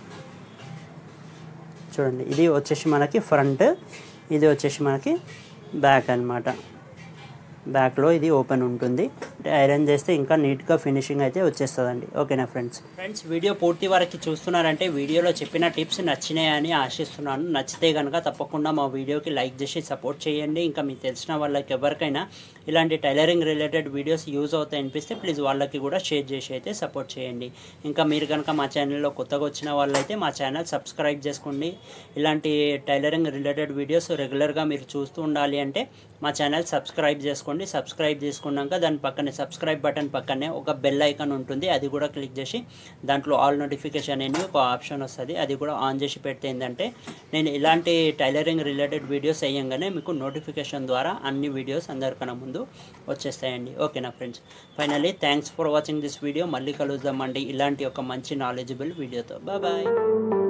చూడండి ఇది వచ్చేసి మనకి ఫ్రంట్ ఇది వచ్చేసి మనకి బ్యాక్ అన్నమాట బ్యాక్లో ఇది ఓపెన్ ఉంటుంది అంటే ఐరన్ చేస్తే ఇంకా నీట్గా ఫినిషింగ్ అయితే వచ్చేస్తుందండి ఓకేనా ఫ్రెండ్స్ ఫ్రెండ్స్ వీడియో పూర్తి వరకు చూస్తున్నారంటే వీడియోలో చెప్పిన టిప్స్ నచ్చినాయని ఆశిస్తున్నాను నచ్చితే కనుక తప్పకుండా మా వీడియోకి లైక్ చేసి సపోర్ట్ చేయండి ఇంకా మీకు తెలిసిన వాళ్ళకి ఎవరికైనా ఇలాంటి టైలరింగ్ రిలేటెడ్ వీడియోస్ యూజ్ అవుతాయి అనిపిస్తే ప్లీజ్ వాళ్ళకి కూడా షేర్ చేసి అయితే సపోర్ట్ చేయండి ఇంకా మీరు కనుక మా ఛానల్లో కొత్తగా వచ్చిన వాళ్ళైతే మా ఛానల్ సబ్స్క్రైబ్ చేసుకోండి ఇలాంటి టైలరింగ్ రిలేటెడ్ వీడియోస్ రెగ్యులర్గా మీరు చూస్తూ ఉండాలి అంటే మా ఛానల్ సబ్స్క్రైబ్ చేసుకోండి సబ్స్క్రైబ్ చేసుకున్నాక దాని పక్కనే సబ్స్క్రైబ్ బటన్ పక్కనే ఒక బెల్ ఐకాన్ ఉంటుంది అది కూడా క్లిక్ చేసి దాంట్లో ఆల్ నోటిఫికేషన్ అని ఒక ఆప్షన్ వస్తుంది అది కూడా ఆన్ చేసి పెడితే ఏంటంటే నేను ఇలాంటి టైలరింగ్ రిలేటెడ్ వీడియోస్ వేయంగానే మీకు నోటిఫికేషన్ ద్వారా అన్ని వీడియోస్ అందరికన్నా ముందు వచ్చేస్తాయండి ఓకేనా friends finally thanks for watching this video మళ్ళీ కలుద్దామండి ఇలాంటి ఒక మంచి నాలెడ్జబుల్ వీడియోతో బాయ్